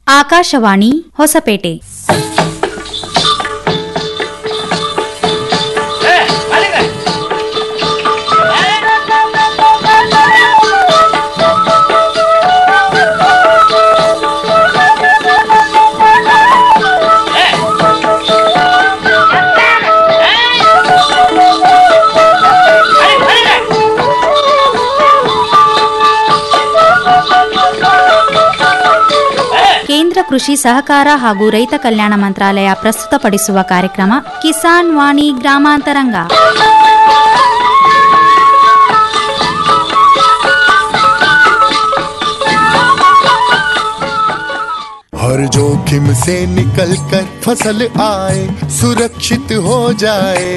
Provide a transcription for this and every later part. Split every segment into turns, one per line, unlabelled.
ಆಕಾಶವಾಣಿ ಹೊಸಪೇಟೆ ಕೇಂದ್ರ ಕೃಷಿ ಸಹಕಾರ ಹಾಗೂ ರೈತ ಕಲ್ಯಾಣ ಮಂತ್ರಾಲಯ ಪ್ರಸ್ತುತಪಡಿಸುವ ಕಾರ್ಯಕ್ರಮ ಕಿಸಾನ್ ವಾಣಿ ಗ್ರಾಮಾಂತರಂಗ
हर जोखिम से निकल कर फसल आए सुरक्षित हो जाए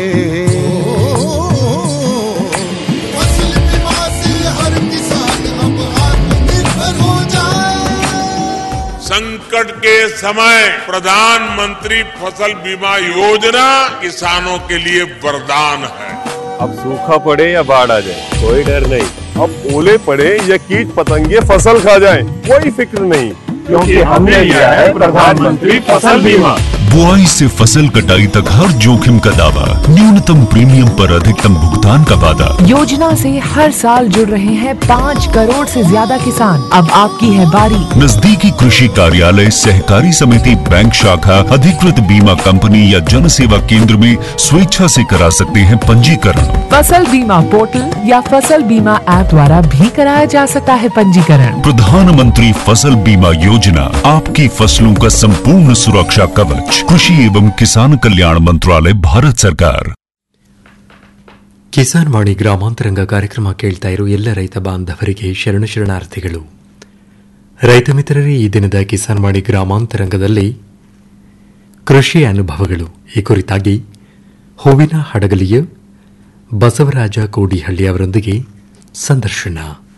फसल बीमा से हर किसान अब आत्मनिर्भर हो जाए
संकट के समय प्रधानमंत्री फसल बीमा योजना किसानों के लिए वरदान है
अब सूखा पड़े या बाढ़ आ जाए कोई डर नहीं अब ओले पड़े या कीट पतंगे फसल खा जाए कोई फिक्र नहीं क्योंकि हमने लिया है प्रधानमंत्री फसल बीमा
बुआई से फसल कटाई तक हर जोखिम का दावा न्यूनतम प्रीमियम पर अधिकतम भुगतान का वादा
योजना से हर साल जुड़ रहे हैं पाँच करोड़ से ज्यादा किसान अब आपकी है बारी
नजदीकी कृषि कार्यालय सहकारी समिति बैंक शाखा अधिकृत बीमा कंपनी या जन सेवा केंद्र में स्वेच्छा से करा सकते हैं पंजीकरण
फसल बीमा पोर्टल या फसल बीमा ऐप द्वारा भी कराया जा सकता है पंजीकरण
प्रधानमंत्री फसल बीमा योजना आपकी फसलों का संपूर्ण सुरक्षा कवच कृषि एवं किसान कल्याण मंत्रालय भारत सरकार
ಕಿಸಾನ್ ವಾಣಿ ಗ್ರಾಮಾಂತರಂಗ ಕಾರ್ಯಕ್ರಮ ಕೇಳ್ತಾ ಇರೋ ಎಲ್ಲ ರೈತ ಬಾಂಧವರಿಗೆ ಶರಣ ಶರಣಾರ್ಥಿಗಳು ರೈತ ಮಿತ್ರರೇ ಈ ದಿನದ ಕಿಸಾನ್ ವಾಣಿ ಗ್ರಾಮಾಂತರಂಗದಲ್ಲಿ ಕೃಷಿ ಅನುಭವಗಳು ಈ ಕುರಿತಾಗಿ ಹೂವಿನ ಹಡಗಲಿಯ ಬಸವರಾಜ ಕೋಡಿಹಳ್ಳಿ ಅವರೊಂದಿಗೆ ಸಂದರ್ಶನ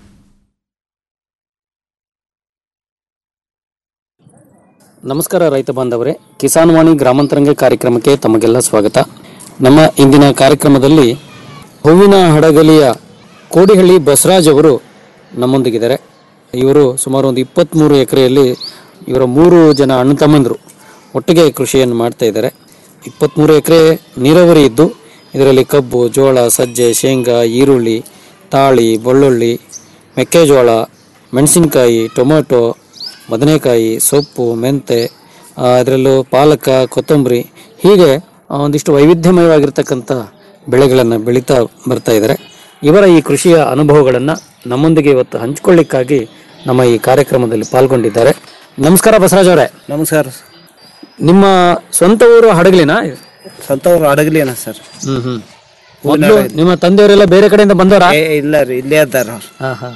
ನಮಸ್ಕಾರ ರೈತ ಬಾಂಧವರೇ ಕಿಸಾನ್ ವಾಣಿ ಗ್ರಾಮಾಂತರಂಗ ಕಾರ್ಯಕ್ರಮಕ್ಕೆ ತಮಗೆಲ್ಲ ಸ್ವಾಗತ ನಮ್ಮ ಇಂದಿನ ಕಾರ್ಯಕ್ರಮದಲ್ಲಿ ಹೂವಿನ ಹಡಗಲಿಯ ಕೋಡಿಹಳ್ಳಿ ಬಸವರಾಜ್ ಅವರು ನಮ್ಮೊಂದಿಗಿದ್ದಾರೆ ಇವರು ಸುಮಾರು ಒಂದು ಇಪ್ಪತ್ತ್ಮೂರು ಎಕರೆಯಲ್ಲಿ ಇವರ ಮೂರು ಜನ ಅಣ್ಣ ತಮ್ಮಂದರು ಒಟ್ಟಿಗೆ ಕೃಷಿಯನ್ನು ಮಾಡ್ತಾ ಇದ್ದಾರೆ ಇಪ್ಪತ್ತ್ಮೂರು ಎಕರೆ ನೀರಾವರಿ ಇದ್ದು ಇದರಲ್ಲಿ ಕಬ್ಬು ಜೋಳ ಸಜ್ಜೆ ಶೇಂಗಾ ಈರುಳ್ಳಿ ತಾಳಿ ಬೆಳ್ಳುಳ್ಳಿ ಮೆಕ್ಕೆಜೋಳ ಮೆಣಸಿನಕಾಯಿ ಟೊಮೊಟೊ ಬದನೆಕಾಯಿ ಸೊಪ್ಪು ಮೆಂತೆ ಆ, ಅದರಲ್ಲೂ ಪಾಲಕ ಕೊತ್ತಂಬರಿ ಹೀಗೆ ಆ, ಒಂದಿಷ್ಟು ವೈವಿಧ್ಯಮಯವಾಗಿರ್ತಕ್ಕಂಥ ಬೆಳೆಗಳನ್ನು ಬೆಳೀತಾ ಬರ್ತಾ ಇದ್ದಾರೆ ಇವರ ಈ ಕೃಷಿಯ ಅನುಭವಗಳನ್ನು ನಮ್ಮೊಂದಿಗೆ ಇವತ್ತು ಹಂಚಿಕೊಳ್ಳಿಕ್ಕಾಗಿ ನಮ್ಮ ಈ ಕಾರ್ಯಕ್ರಮದಲ್ಲಿ ಪಾಲ್ಗೊಂಡಿದ್ದಾರೆ ನಮಸ್ಕಾರ ಬಸವರಾಜ್ ಅವರೇ
ನಮಸ್ಕಾರ
ನಿಮ್ಮ ಸ್ವಂತ ಊರು ಹಡಗಲಿನ
ಸ್ವಂತವ್ರು ಅಡಗಲಿನ ಸರ್
ಹ್ಮ್ ಹ್ಮ್ ಮೊದಲು ನಿಮ್ಮ ತಂದೆಯವರೆಲ್ಲ ಬೇರೆ ಕಡೆಯಿಂದ ಬಂದವರಾ
ಏ ಇಲ್ಲ ರೀ ಇಲ್ಲೇ ಅದಾರ ಅವ್ರು
ಹಾ ಹಾ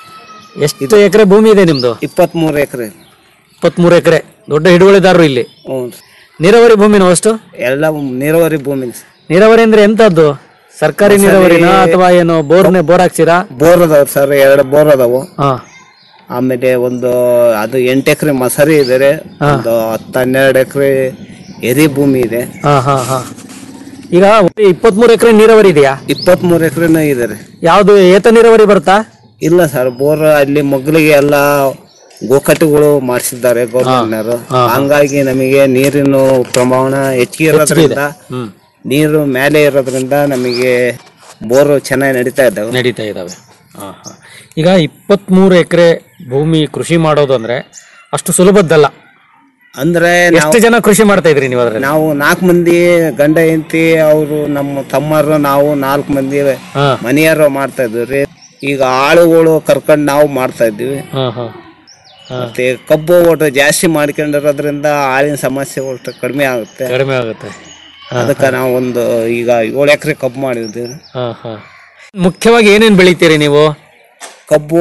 ಎಷ್ಟು ಎಕರೆ ಭೂಮಿ ಇದೆ ನಿಮ್ದು
ಇಪ್ಪತ್ಮೂರು ಎಕರೆ
ಇಪ್ಪತ್ಮೂರು ಎಕರೆ ದೊಡ್ಡ ಹಿಡುವಳಿದಾರರು ಇಲ್ಲಿ
ಹ್ಞೂ
ನೀರಾವರಿ ಭೂಮಿನ ಅಷ್ಟು
ಎಲ್ಲ ನೀರಾವರಿ ಭೂಮಿ
ನೀರಾವರಿ ಅಂದ್ರೆ ಎಂತದ್ದು ಸರ್ಕಾರಿ ನೀರಾವರಿನ ಅಥವಾ ಏನು ಬೋರ್ನೆ ಬೋರ್ ಹಾಕ್ಸಿರಾ
ಬೋರ್ ಅದಾವ ಸರ್ ಎರಡು ಬೋರ್ ಅದಾವು
ಹಾ
ಆಮೇಲೆ ಒಂದು ಅದು ಎಂಟು ಎಕರೆ ಮಸರಿ ಇದೆ ಒಂದು ಹತ್ತು ಹನ್ನೆರಡು ಎಕರೆ ಎರಿ ಭೂಮಿ ಇದೆ
ಹಾ ಹಾ ಹಾ ಈಗ ಇಪ್ಪತ್ಮೂರು ಎಕರೆ ನೀರಾವರಿ ಇದೆಯಾ
ಇಪ್ಪತ್ಮೂರು ಎಕರೆನೂ ಇದೆ ರೀ
ಯಾವ್ದು ಏತ ನೀರಾವರಿ ಬರ್ತಾ
ಇಲ್ಲ ಸರ್ ಬೋರ್ ಅಲ್ಲಿ ಮಗ್ಲಿಗೆ ಎಲ್ಲ ಗೋಕಟ್ಟುಗಳು ಮಾಡಿಸಿದ್ದಾರೆ ಗೌರ್ಮೆಂಟ್ನವರು ಹಂಗಾಗಿ ನಮಗೆ ನೀರಿನ ಪ್ರಮಾಣ ಹೆಚ್ಚಿಗೆ ಇರೋದ್ರಿಂದ ನೀರು ಮೇಲೆ ಇರೋದ್ರಿಂದ ನಮಗೆ ಬೋರ್ ಚೆನ್ನಾಗಿ ನಡೀತಾ ಇದ್ದಾವೆ
ನಡೀತಾ ಇದಾವೆ ಹಾ ಹಾ ಈಗ ಇಪ್ಪತ್ಮೂರು ಎಕರೆ ಭೂಮಿ ಕೃಷಿ ಮಾಡೋದು ಅಂದ್ರೆ ಅಷ್ಟು ಸುಲಭದ್ದಲ್ಲ
ಅಂದ್ರೆ ನಾವು
ಎಷ್ಟು ಜನ ಕೃಷಿ ಮಾಡ್ತಾ ಇದ್ರಿ ನೀವು ಅದ್ರಲ್ಲಿ
ನಾವು ನಾಲ್ಕು ಮಂದಿ ಗಂಡ ಹೆಂಡತಿ ಅವರು ನಮ್ಮ ತಮ್ಮರು ನಾವು ನಾಲ್ಕು ಮಂದಿ
ಹಾ
ಮನೆಯವರು ಮಾಡ್ತಾ ಇದ್ವಿ ಈಗ ಆಳುಗಳು ಕರ್ಕೊಂಡು ನಾವು ಮಾಡ್ತಾ ಇದ್ವಿ
ಹಾ ಹಾ
ಮತ್ತೆ ಕಬ್ಬು ಒಟ್ಟು ಜಾಸ್ತಿ ಮಾಡ್ಕೊಂಡಿರೋದ್ರಿಂದ ಆಳಿನ ಸಮಸ್ಯೆ ಒಟ್ಟು ಕಡಿಮೆ ಆಗುತ್ತೆ
ಕಡಿಮೆ ಆಗುತ್ತೆ
ಅದಕ್ಕೆ ನಾವು ಒಂದು ಈಗ ಏಳು ಎಕರೆ ಕಬ್ಬು ಮಾಡಿದ್ವಿ
ಹಾ ಹಾ ಮುಖ್ಯವಾಗಿ ಏನೇನ್ ಬೆಳಿತೀರಿ ನೀವು
ಕಬ್ಬು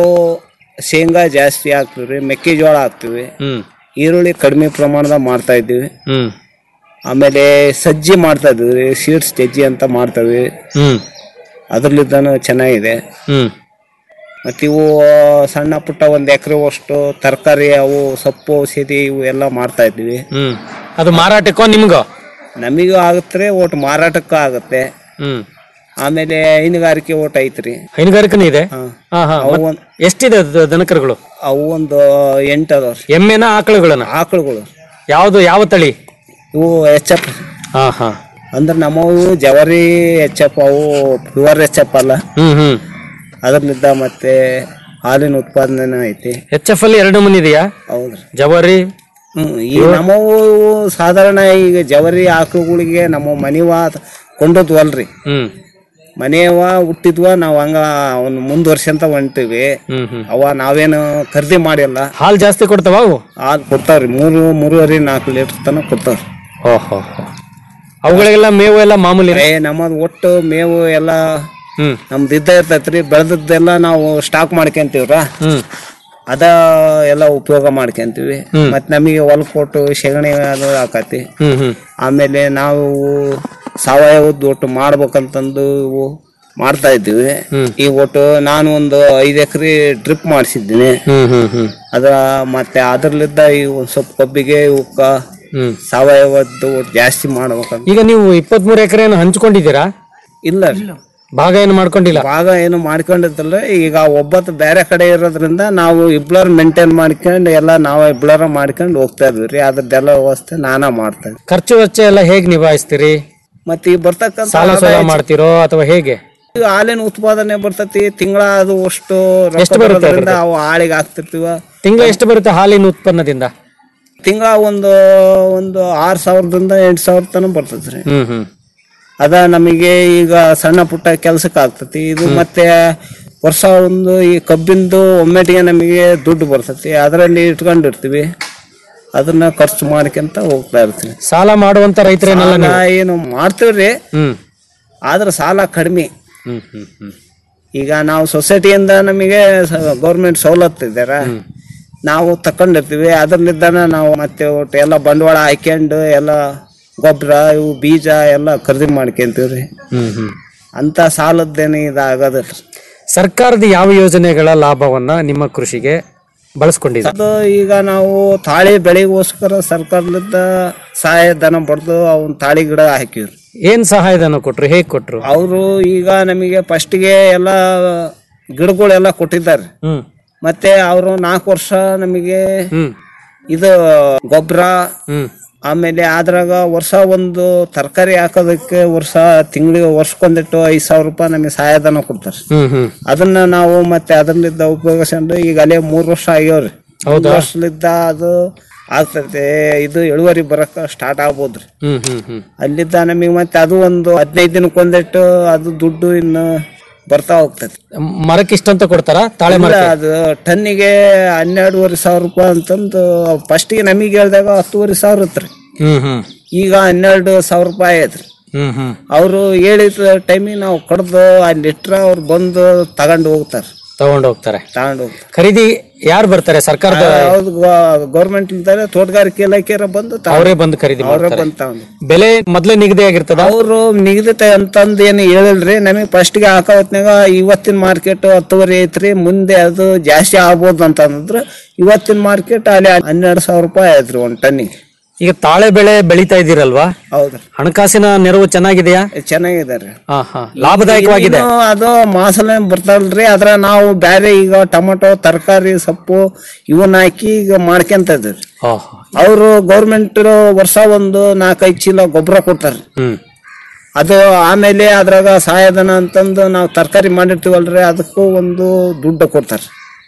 ಶೇಂಗಾ ಜಾಸ್ತಿ ಹಾಕ್ತೀವಿ ಮೆಕ್ಕೆಜೋಳ ಹಾಕ್ತಿವಿ
ಹ್ಮ್
ಈರುಳ್ಳಿ ಕಡಿಮೆ ಪ್ರಮಾಣದಾಗ ಮಾಡ್ತಾ ಇದ್ದೀವಿ
ಹ್ಮ್
ಆಮೇಲೆ ಸಜ್ಜಿ ಮಾಡ್ತಾ ಇದ್ವಿ ಸೀಡ್ಸ್ ಸಜ್ಜಿ ಅಂತ ಮಾಡ್ತೇವೆ
ಹ್ಮ್
ಅದ್ರಲ್ಲಿದ್ದಾನು ಚೆನ್ನಾಗಿದೆ
ಹ್ಮ್
ಮತ್ತೆ ಇವು ಸಣ್ಣ ಪುಟ್ಟ ಒಂದು ಎಕರೆ ಅಷ್ಟು ತರಕಾರಿ ಅವು ಸೊಪ್ಪು ಔಷಧಿ ಇವು ಎಲ್ಲ ಮಾಡ್ತಾ ಇದ್ದೀವಿ
ಹ್ಮ್ ಅದು ಮಾರಾಟಕ್ಕೋ ನಿಮ್ಗೋ
ನಮಗೂ ಆಗುತ್ತೆ ಒಟ್ಟು ಮಾರಾಟಕ್ಕೂ ಆಗುತ್ತೆ
ಹ್ಮ್
ಆಮೇಲೆ ಹೈನುಗಾರಿಕೆ ಓಟ್ ಐತ್ರಿ
ಹೈನುಗಾರಿಕೆನೂ ಇದೆ
ಹಾ.
ಹಾ ಹಾ
ಅವು
ಮತ್
ಒಂದ್-
ಎಷ್ಟಿದೆ ದ- ದನಕರುಗಳು
ಅವು ಒಂದು ಎಂಟು ಅದಾವ್ರಿ
ಎಮ್ಮೆನ ಆಕಳುಗಳನ್ನ
ಆಕಳುಗಳು
ಯಾವ್ದು ಯಾವ ತಳಿ
ಇವು ಎಚ್ ಎಫ್
ಹಾ ಹಾ
ಅಂದ್ರೆ ನಮ್ಮವು ಜವರಿ ಎಚ್ ಎಫ್ ಅವು ಪ್ಯೂರ್ ಎಚ್ ಎಫ್ ಅಲ್ಲ
ಹ್ಮ್ ಹ್ಮ್
ಅದರ್ಲಿದ್ದ ಮತ್ತೆ ಹಾಲಿನ ಉತ್ಪಾದನೆ ಐತಿ
ಎಚ್ ಎಫ್ ಅಲ್ಲಿ ಎರಡು ಮನಿ ಇದೆಯಾ
ಹೌದ್ರಿ
ಜವಾರಿ
ಹ್ಮ್ ಈ ನಮ್ಮವು ಸಾಧಾರಣ ಈಗ ಜವರಿ ಆಕಳುಗಳಿಗೆ ನಮ್ಮ ಮನಿವ ಕೊಂಡದ್ವಲ್ರಿ
ಹ್ಮ್
ಮನೆಯವ ಹುಟ್ಟಿದ್ವ ನಾವ್ ಹಂಗ ಅವ್ನ ಮುಂದುವರ್ಸಂತ ಹೊಂಟಿವಿ
ಹ್ಮ್ ಹ್ಮ್
ಅವ ನಾವೇನು ಖರೀದಿ ಮಾಡಿಲ್ಲ
ಹಾಲು ಜಾಸ್ತಿ ಕೊಡ್ತಾವ ಅವು
ಹಾಲು ಕೊಡ್ತಾವ್ರಿ ಮೂರು ಮೂರುವರೆ ನಾಲ್ಕು ಲೀಟರ್ ತನಕ ಕೊಡ್ತಾವ್ರಿ
ಓಹೋ ಅವುಗಳಿಗೆಲ್ಲ ಮೇವು ಎಲ್ಲ ಮಾಮೂಲಿ
ಏ ನಮ್ಮದು ಒಟ್ಟು ಮೇವು ಎಲ್ಲ
ಹ್ಮ್
ನಮ್ದು ಇದ್ದ ಇರ್ತೈತ್ರಿ ಬೆಳೆದದ್ದೆಲ್ಲ ನಾವು ಸ್ಟಾಕ್ ಮಾಡ್ಕೊಂತೀವ್ರ
ಹ್ಮ್
ಅದ ಎಲ್ಲ ಉಪಯೋಗ ಮಾಡ್ಕೊಂತೀವಿ ಮತ್ ನಮಗೆ ಹೊಲ ಕೊಟ್ಟು ಸೆಗಣಿ ಅದು ಹಾಕತಿ
ಹ್ಮ್ ಹ್ಮ್
ಆಮೇಲೆ ನಾವು ಸಾವಯವದ್ದು ಒಟ್ಟು ಮಾಡ್ಬೇಕಂತಂದು ಇವು ಮಾಡ್ತಾ ಇದ್ದೀವಿ ಈ ಒಟ್ಟು ನಾನು ಒಂದು ಐದು ಎಕರೆ ಡ್ರಿಪ್ ಮಾಡಿಸಿದ್ದೀನಿ
ಹ್ಮ್ ಹ್ಮ್ ಹ್ಮ್
ಅದ ಮತ್ತೆ ಅದ್ರಲ್ಲಿದ್ದ ಈ ಒಂದ್ ಸ್ವಲ್ಪ ಕಬ್ಬಿಗೆ ಇವಕ್ಕ
ಹ್ಮ್
ಸಾವಯವದ್ದು ಒಟ್ಟು ಜಾಸ್ತಿ ಮಾಡ್ಬೇಕಂತ
ಈಗ ನೀವು ಇಪ್ಪತ್ಮೂರು ಎಕರೆಯನ್ನು ಹಂಚ್ಕೊಂಡಿದ್ದೀರಾ
ಇಲ್ಲ ರೀ.
ಭಾಗ ಏನು ಮಾಡ್ಕೊಂಡಿಲ್ಲ
ಭಾಗ ಏನು ಮಾಡ್ಕೊಂಡಿದ್ದಲ್ಲ ಈಗ ಒಬ್ಬತ್ತು ಬೇರೆ ಕಡೆ ಇರೋದ್ರಿಂದ ನಾವು ಇಬ್ಳರ್ ಮೇಂಟೈನ್ ಮಾಡ್ಕೊಂಡು ಎಲ್ಲ ನಾವು ಇಬ್ಳರ ಮಾಡ್ಕೊಂಡು ಹೋಗ್ತಾ ಇದ್ವಿ ರೀ ಅದ್ರದ್ದೆಲ್ಲ ವ್ಯವಸ್ಥೆ ನಾನಾ ಮಾಡ್ತಾ ಇದ್ದೆ
ಖರ್ಚು ವೆಚ್ಚ ಎಲ್ಲ ಹೇಗ್ ನಿಭಾಯಿಸ್ತೀರಿ
ಮತ್ತೆ ಈ ಬರ್ತಕ್ಕಂಥ
ಸಾಲ ಸೋಲ
ಆದಾಯ
ಮಾಡ್ತಿರೋ ಅಥವಾ ಹೇಗೆ
ಈಗ ಹಾಲಿನ ಉತ್ಪಾದನೆ ಬರ್ತತಿ ತಿಂಗಳ ಅದು ಅಷ್ಟು ರೊಕ್ಕ
ಎಷ್ಟು ಬರುತ್ತೆ
ಬರೋದ್ರಿಂದ
ಅದ್ರದ್ದು?
ಅವು ಆಳಿಗೆ ಹಾಕ್ತಿರ್ತೀವ
ತಿಂಗಳ ಎಷ್ಟು ಬರುತ್ತೆ ಹಾಲಿನ ಉತ್ಪನ್ನದಿಂದ
ತಿಂಗಳ ಒಂದು ಒಂದು ಆರ್ ಸಾವಿರದಿಂದ ಎಂಟು ಸಾವಿರ ತನಕ ಬರ್ತೈತಿ ರೀ
ಹ್ಮ್ ಹ್ಮ್
ಅದ ನಮಗೆ ಈಗ ಸಣ್ಣ ಪುಟ್ಟ ಕೆಲ್ಸಕ್ಕೆ ಆಗ್ತತಿ ಇದು ಮತ್ತೆ ವರ್ಷ ಒಂದು ಈ ಕಬ್ಬಿಂದು ಒಮ್ಮೆಟಿಗೆ ನಮಗೆ ದುಡ್ಡು ಬರ್ತತಿ ಅದರಲ್ಲಿ ಇಟ್ಕೊಂಡಿರ್ತೀವಿ ಅದನ್ನ ಖರ್ಚು ಮಾಡ್ಕೊಂತ ಹೋಗ್ತಾ ಇರ್ತೀವಿ
ಸಾಲ ಮಾಡುವಂತ ರೈತರೇನಲ್ಲ
ಸಾಲ
ನೀವು
ಏನು ಮಾಡ್ತೀವ್ರಿ
ಹ್ಮ್
ಆದ್ರೆ ಸಾಲ ಕಡಿಮೆ
ಹ್ಮ್ ಹ್ಮ್ ಹ್ಮ್
ಈಗ ನಾವು ಸೊಸೈಟಿಯಿಂದ ನಮಗೆ ಗೌರ್ಮೆಂಟ್ ಸವಲತ್ತು ಇದ್ದಾರ ನಾವು ತಕೊಂಡಿರ್ತೀವಿ ಅದರಲ್ಲಿದ್ದಾನ ನಾವು ಮತ್ತೆ ಒಟ್ಟು ಎಲ್ಲ ಬಂಡವಾಳ ಹಾಕ್ಯಂಡು ಎಲ್ಲ ಗೊಬ್ಬರ ಇವು ಬೀಜ ಎಲ್ಲ ಖರೀದಿ ಮಾಡ್ಕೊಂತೀವ್ರಿ
ಹ್ಮ್ ಹ್ಮ್
ಅಂತ ಸಾಲದ್ದೇನು ಇದಾಗೋದಿಲ್ಲ
ಸರ್ಕಾರದ ಯಾವ ಯೋಜನೆಗಳ ಲಾಭವನ್ನ ನಿಮ್ಮ ಕೃಷಿಗೆ ಬಳಸ್ಕೊಂಡಿದೆ
ಅದು ಈಗ ನಾವು ತಾಳಿ ಬೆಳೆಗೋಸ್ಕರ ಸರ್ಕಾರದಿಂದ ಸಹಾಯಧನ ಪಡೆದು ಅವನ್ ತಾಳಿ ಗಿಡ ಹಾಕಿವ್ರಿ
ಏನ್ ಸಹಾಯಧನ ಕೊಟ್ರು ಹೇಗ್ ಕೊಟ್ರು
ಅವರು ಈಗ ನಮಗೆ ಫಸ್ಟ್ಗೆ ಎಲ್ಲ ಗಿಡಗಳೆಲ್ಲ ಕೊಟ್ಟಿದ್ದಾರೆ
ಹ್ಮ್
ಮತ್ತೆ ಅವರು ನಾಲ್ಕು ವರ್ಷ ನಮಗೆ
ಹ್ಮ್
ಇದು ಗೊಬ್ಬರ
ಹ್ಮ್
ಆಮೇಲೆ ಅದ್ರಾಗ ವರ್ಷ ಒಂದು ತರಕಾರಿ ಹಾಕೋದಕ್ಕೆ ವರ್ಷ ತಿಂಗಳಿಗೆ ವರ್ಷಕ್ಕೊಂದಿಟ್ಟು ಐದ್ ಸಾವಿರ ರೂಪಾಯಿ ನಮಗೆ ಸಹಾಯಧನ ಕೊಡ್ತಾರೆ
ಹ್ಮ್ ಹ್ಮ್
ಅದನ್ನ ನಾವು ಮತ್ತೆ ಅದರಿಂದ ಉಪಯೋಗಿಸ್ಕೊಂಡು ಈಗ ಅಲ್ಲೇ ಮೂರ್ ವರ್ಷ ಆಗ್ಯಾವ್ರಿ ಮೂರ್ ವರ್ಷಲಿದ್ದ ಅದು ಆಗ್ತೈತೆ ಇದು ಇಳುವರಿ ಬರಕ ಸ್ಟಾರ್ಟ್ ಆಗ್ಬೋದ್ರಿ
ಹ್ಮ್ ಹ್ಮ್ ಹ್ಮ್
ಅಲ್ಲಿದ್ದ ನಮಗೆ ಮತ್ತೆ ಅದು ಒಂದು ಹದಿನೈದು ದಿನಕ್ಕೊಂದಿಟ್ಟು ಅದು ದುಡ್ಡು ಇನ್ನು ಬರ್ತಾ ಹೋಗ್ತೈತಿ
ಮರಕ್ಕೆ ಇಷ್ಟಂತ ಕೊಡ್ತಾರ ತಾಳೆ ಮರ
ಇಲ್ಲ, ಅದು ಟನ್ನಿಗೆ ಹನ್ನೆರಡುವರೆ ಸಾವಿರ ರೂಪಾಯಿ ಅಂತಂದು ಫಸ್ಟಿಗೆ ನಮಗೆ ಹೇಳ್ದಾಗ ಹತ್ತುವರೆ ಸಾವಿರ ಇತ್ರಿ
ಹ್ಮ್ ಹ್ಮ್
ಈಗ ಹನ್ನೆರಡು ಸಾವಿರ ರೂಪಾಯಿ ಐತ್ರಿ
ಹ್ಮ್ ಹ್ಮ್
ಅವರು ಹೇಳಿದ ಟೈಮಿಗೆ ನಾವು ಕಡ್ದು ಅಲ್ಲಿ ಇಟ್ರ ಅವ್ರು ಬಂದು ತಗೊಂಡು ಹೋಗ್ತಾರೆ
ತಗೊಂಡ್ ಹೋಗ್ತಾರೆ
ತಗೊಂಡು ಹೋಗ್ತಾರೆ
ಖರೀದಿ ಯಾರು ಬರ್ತಾರೆ ಸರ್ಕಾರದ
ಹೌದು ಗೌರ್ಮೆಂಟ್ ಇದ್ದಾರೆ ತೋಟಗಾರಿಕೆ ಇಲಾಖೆಯರ ಬಂದು
ಅವರೇ ಬಂದು ಖರೀದಿ
ಅವರೇ
ಮಾಡ್ತಾರೆ
ಬಂದು ತಗೊಂಡು
ಬೆಲೆ ಮೊದ್ಲೇ ನಿಗದಿ ಆಗಿರ್ತದ
ಅವರು ನಿಗದಿತ ಅಂತಂದ್ ಏನು ಹೇಳಿಲ್ರಿ ನಮಗೆ ಫಸ್ಟ್ಗೆ ಹಾಕೋ ಹೊತ್ನ್ಯಾಗ ಇವತ್ತಿನ ಮಾರ್ಕೆಟ್ ಹತ್ತುವರೆ ಐತ್ರಿ ಮುಂದೆ ಅದು ಜಾಸ್ತಿ ಆಗ್ಬೋದು ಅಂತ ಅಂದ್ರು ಇವತ್ತಿನ ಮಾರ್ಕೆಟ್ ಅಲ್ಲಿ ಹನ್ನೆರಡು ಸಾವಿರ ರೂಪಾಯಿ ಆಯ್ತ್ರಿ ಒಂದ್ ಟನ್ನಿಗೆ
ಈಗ ತಾಳೆ ಬೆಳೆ ಬೆಳಿತಾ ಇದ್ದೀರಲ್ವಾ
ಹೌದ್ರಿ
ಹಣಕಾಸಿನ ನೆರವು ಚೆನ್ನಾಗಿದೆಯಾ
ಚೆನ್ನಾಗಿದ್ದಾರೆ
ಹಾ ಹಾ ಲಾಭದಾಯಕವಾಗಿದೆ
ಇನ್ನು ಅದು ಮಾಸಲೆ ಬರ್ತಾವಲ್ರಿ ಅದ್ರ ನಾವು ಬ್ಯಾರೆ ಈಗ ಟೊಮೊಟೊ ತರಕಾರಿ ಸೊಪ್ಪು ಇವನ್ನ ಹಾಕಿ ಈಗ ಮಾಡ್ಕೊಂತ ಇದ್ದೀವಿ
ಹಾ,
ಅವರು ಗೌರ್ಮೆಂಟ್ ವರ್ಷ ಒಂದು ನಾಲ್ಕೈದು ಚೀಲ ಗೊಬ್ಬರ ಕೊಡ್ತಾರೆ
ಹ್ಮ್
ಅದು ಆಮೇಲೆ ಅದ್ರಾಗ ಸಹಾಯಧನ ಅಂತಂದು ನಾವು ತರಕಾರಿ ಮಾಡಿರ್ತೀವಲ್ರಿ ಅದಕ್ಕೂ ಒಂದು ದುಡ್ಡು ಕೊಡ್ತಾರೆ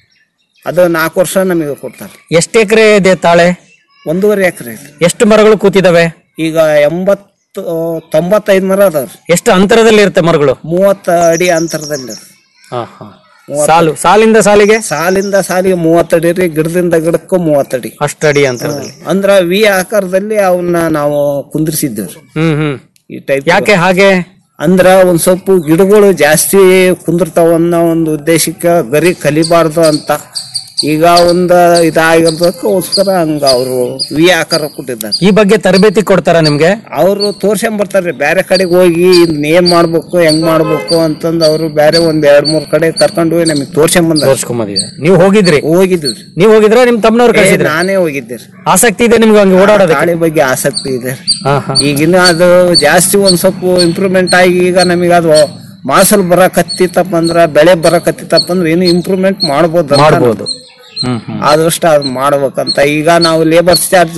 ಅದು ನಾಲ್ಕು ವರ್ಷ ನಮಗೆ ಕೊಡ್ತಾರೆ
ಎಷ್ಟು ಎಕರೆ ಇದೆ ತಾಳೆ
ಒಂದೂವರೆ ಎಕರೆ ಐತಿ
ಎಷ್ಟು ಮರಗಳು ಕೂತಿದಾವೆ
ಈಗ ಎಂಬತ್ತು ತೊಂಬತ್ತೈದು ಮರ ಅದಾವ್ರಿ
ಎಷ್ಟು ಅಂತರದಲ್ಲಿ ಇರುತ್ತೆ ಮರಗಳು
ಮೂವತ್ತ ಅಡಿ ಅಂತರದಲ್ಲಿ ಅದ.
ಹಾ, ಹಾ. ಸಾಲು ಸಾಲಿಂದ ಸಾಲಿಗೆ
ಸಾಲಿಂದ ಸಾಲಿಗೆ ಮೂವತ್ತಡಿ ರೀ ಗಿಡದಿಂದ ಗಿಡಕ್ಕೂ ಮೂವತ್ತಡಿ
ಅಷ್ಟಡಿ ಅಂತರದಲ್ಲಿ
ಅಂದ್ರ ವಿ ಆಕಾರದಲ್ಲಿ ಅವನ್ನ ನಾವು ಕುಂದ್ರಿಸಿದ್ದೇವ್ರಿ
ಹ್ಮ್ ಹ್ಮ್
ಈ ಟೈಪ್
ಯಾಕೆ ಹಾಗೆ
ಅಂದ್ರ ಒಂದ್ ಸ್ವಲ್ಪ ಗಿಡಗಳು ಜಾಸ್ತಿ ಕುಂದಿರ್ತಾವ ಅನ್ನೋ ಒಂದು ಉದ್ದೇಶಕ್ಕೆ ಗರಿ ಕಲಿಬಾರ್ದು ಅಂತ ಈಗ ಒಂದ ಇದಾಗಿರ್ದಕ್ಕೋಸ್ಕರ ಹಂಗ ಅವರು ವಿ ಆಕಾರ ಕೊಟ್ಟಿದ್ದಾರೆ
ಈ ಬಗ್ಗೆ ತರಬೇತಿ ಕೊಡ್ತಾರ ನಿಮ್ಗೆ
ಅವರು ತೋರ್ಸ್ಕೊಂಡ್ ಬರ್ತಾರ್ರಿ ಬೇರೆ ಕಡೆಗೆ ಹೋಗಿ ಇದ್ನ ಏನ್ ಮಾಡ್ಬೇಕು ಹೆಂಗ್ ಮಾಡ್ಬೇಕು ಅಂತಂದ್ ಅವರು ಬೇರೆ ಒಂದ್ ಎರಡ್ ಮೂರ್ ಕಡೆ ಕರ್ಕೊಂಡು ಹೋಗಿ ನಮಗೆ ತೋರ್ಸ್ಕೊಂಡ್ ಬಂದಾರ
ತೋರ್ಸ್ಕೊಂಬಂದಿದೆ ನೀವು ಹೋಗಿದ್ರಿ
ಹೋಗಿದ್ವಿ
ನೀವು ಹೋಗಿದ್ರ ನಿಮ್ ತಮ್ಮನವ್ರು ಕಳ್ಸಿದ್ರ
ನಾನೇ ಹೋಗಿದ್ದೆ ರೀ.
ಆಸಕ್ತಿ ಇದೆ ನಿಮ್ಗೆ ಹಂಗೆ ಓಡಾಡೋದಕ್ಕೆ
ಗಾಳಿ ಬಗ್ಗೆ ಆಸಕ್ತಿ ಇದೆ
ಹಾ ಹಾ
ಈಗಿನ ಅದು ಜಾಸ್ತಿ ಒಂದ್ ಸ್ವಲ್ಪ ಇಂಪ್ರೂವ್ಮೆಂಟ್ ಆಗಿ ಈಗ ನಮಗೆ ಅದು ಮಾಸಲ್ ಬರಕತ್ತಿತ್ತಪ್ಪ ಅಂದ್ರ ಬೆಳೆ ಬರಕತ್ತಿತ್ತಪ್ಪ ಅಂದ್ರೆ ಇನ್ನು ಇಂಪ್ರೂವ್ಮೆಂಟ್ ಮಾಡ್ಬೋದು ಅಂತ
ಮಾಡ್ಬೋದು ಹ್ಮ್ ಹ್ಮ್
ಆದಷ್ಟು ಅದು ಮಾಡ್ಬೇಕಂತ ಈಗ ನಾವು ಲೇಬರ್ ಚಾರ್ಜ್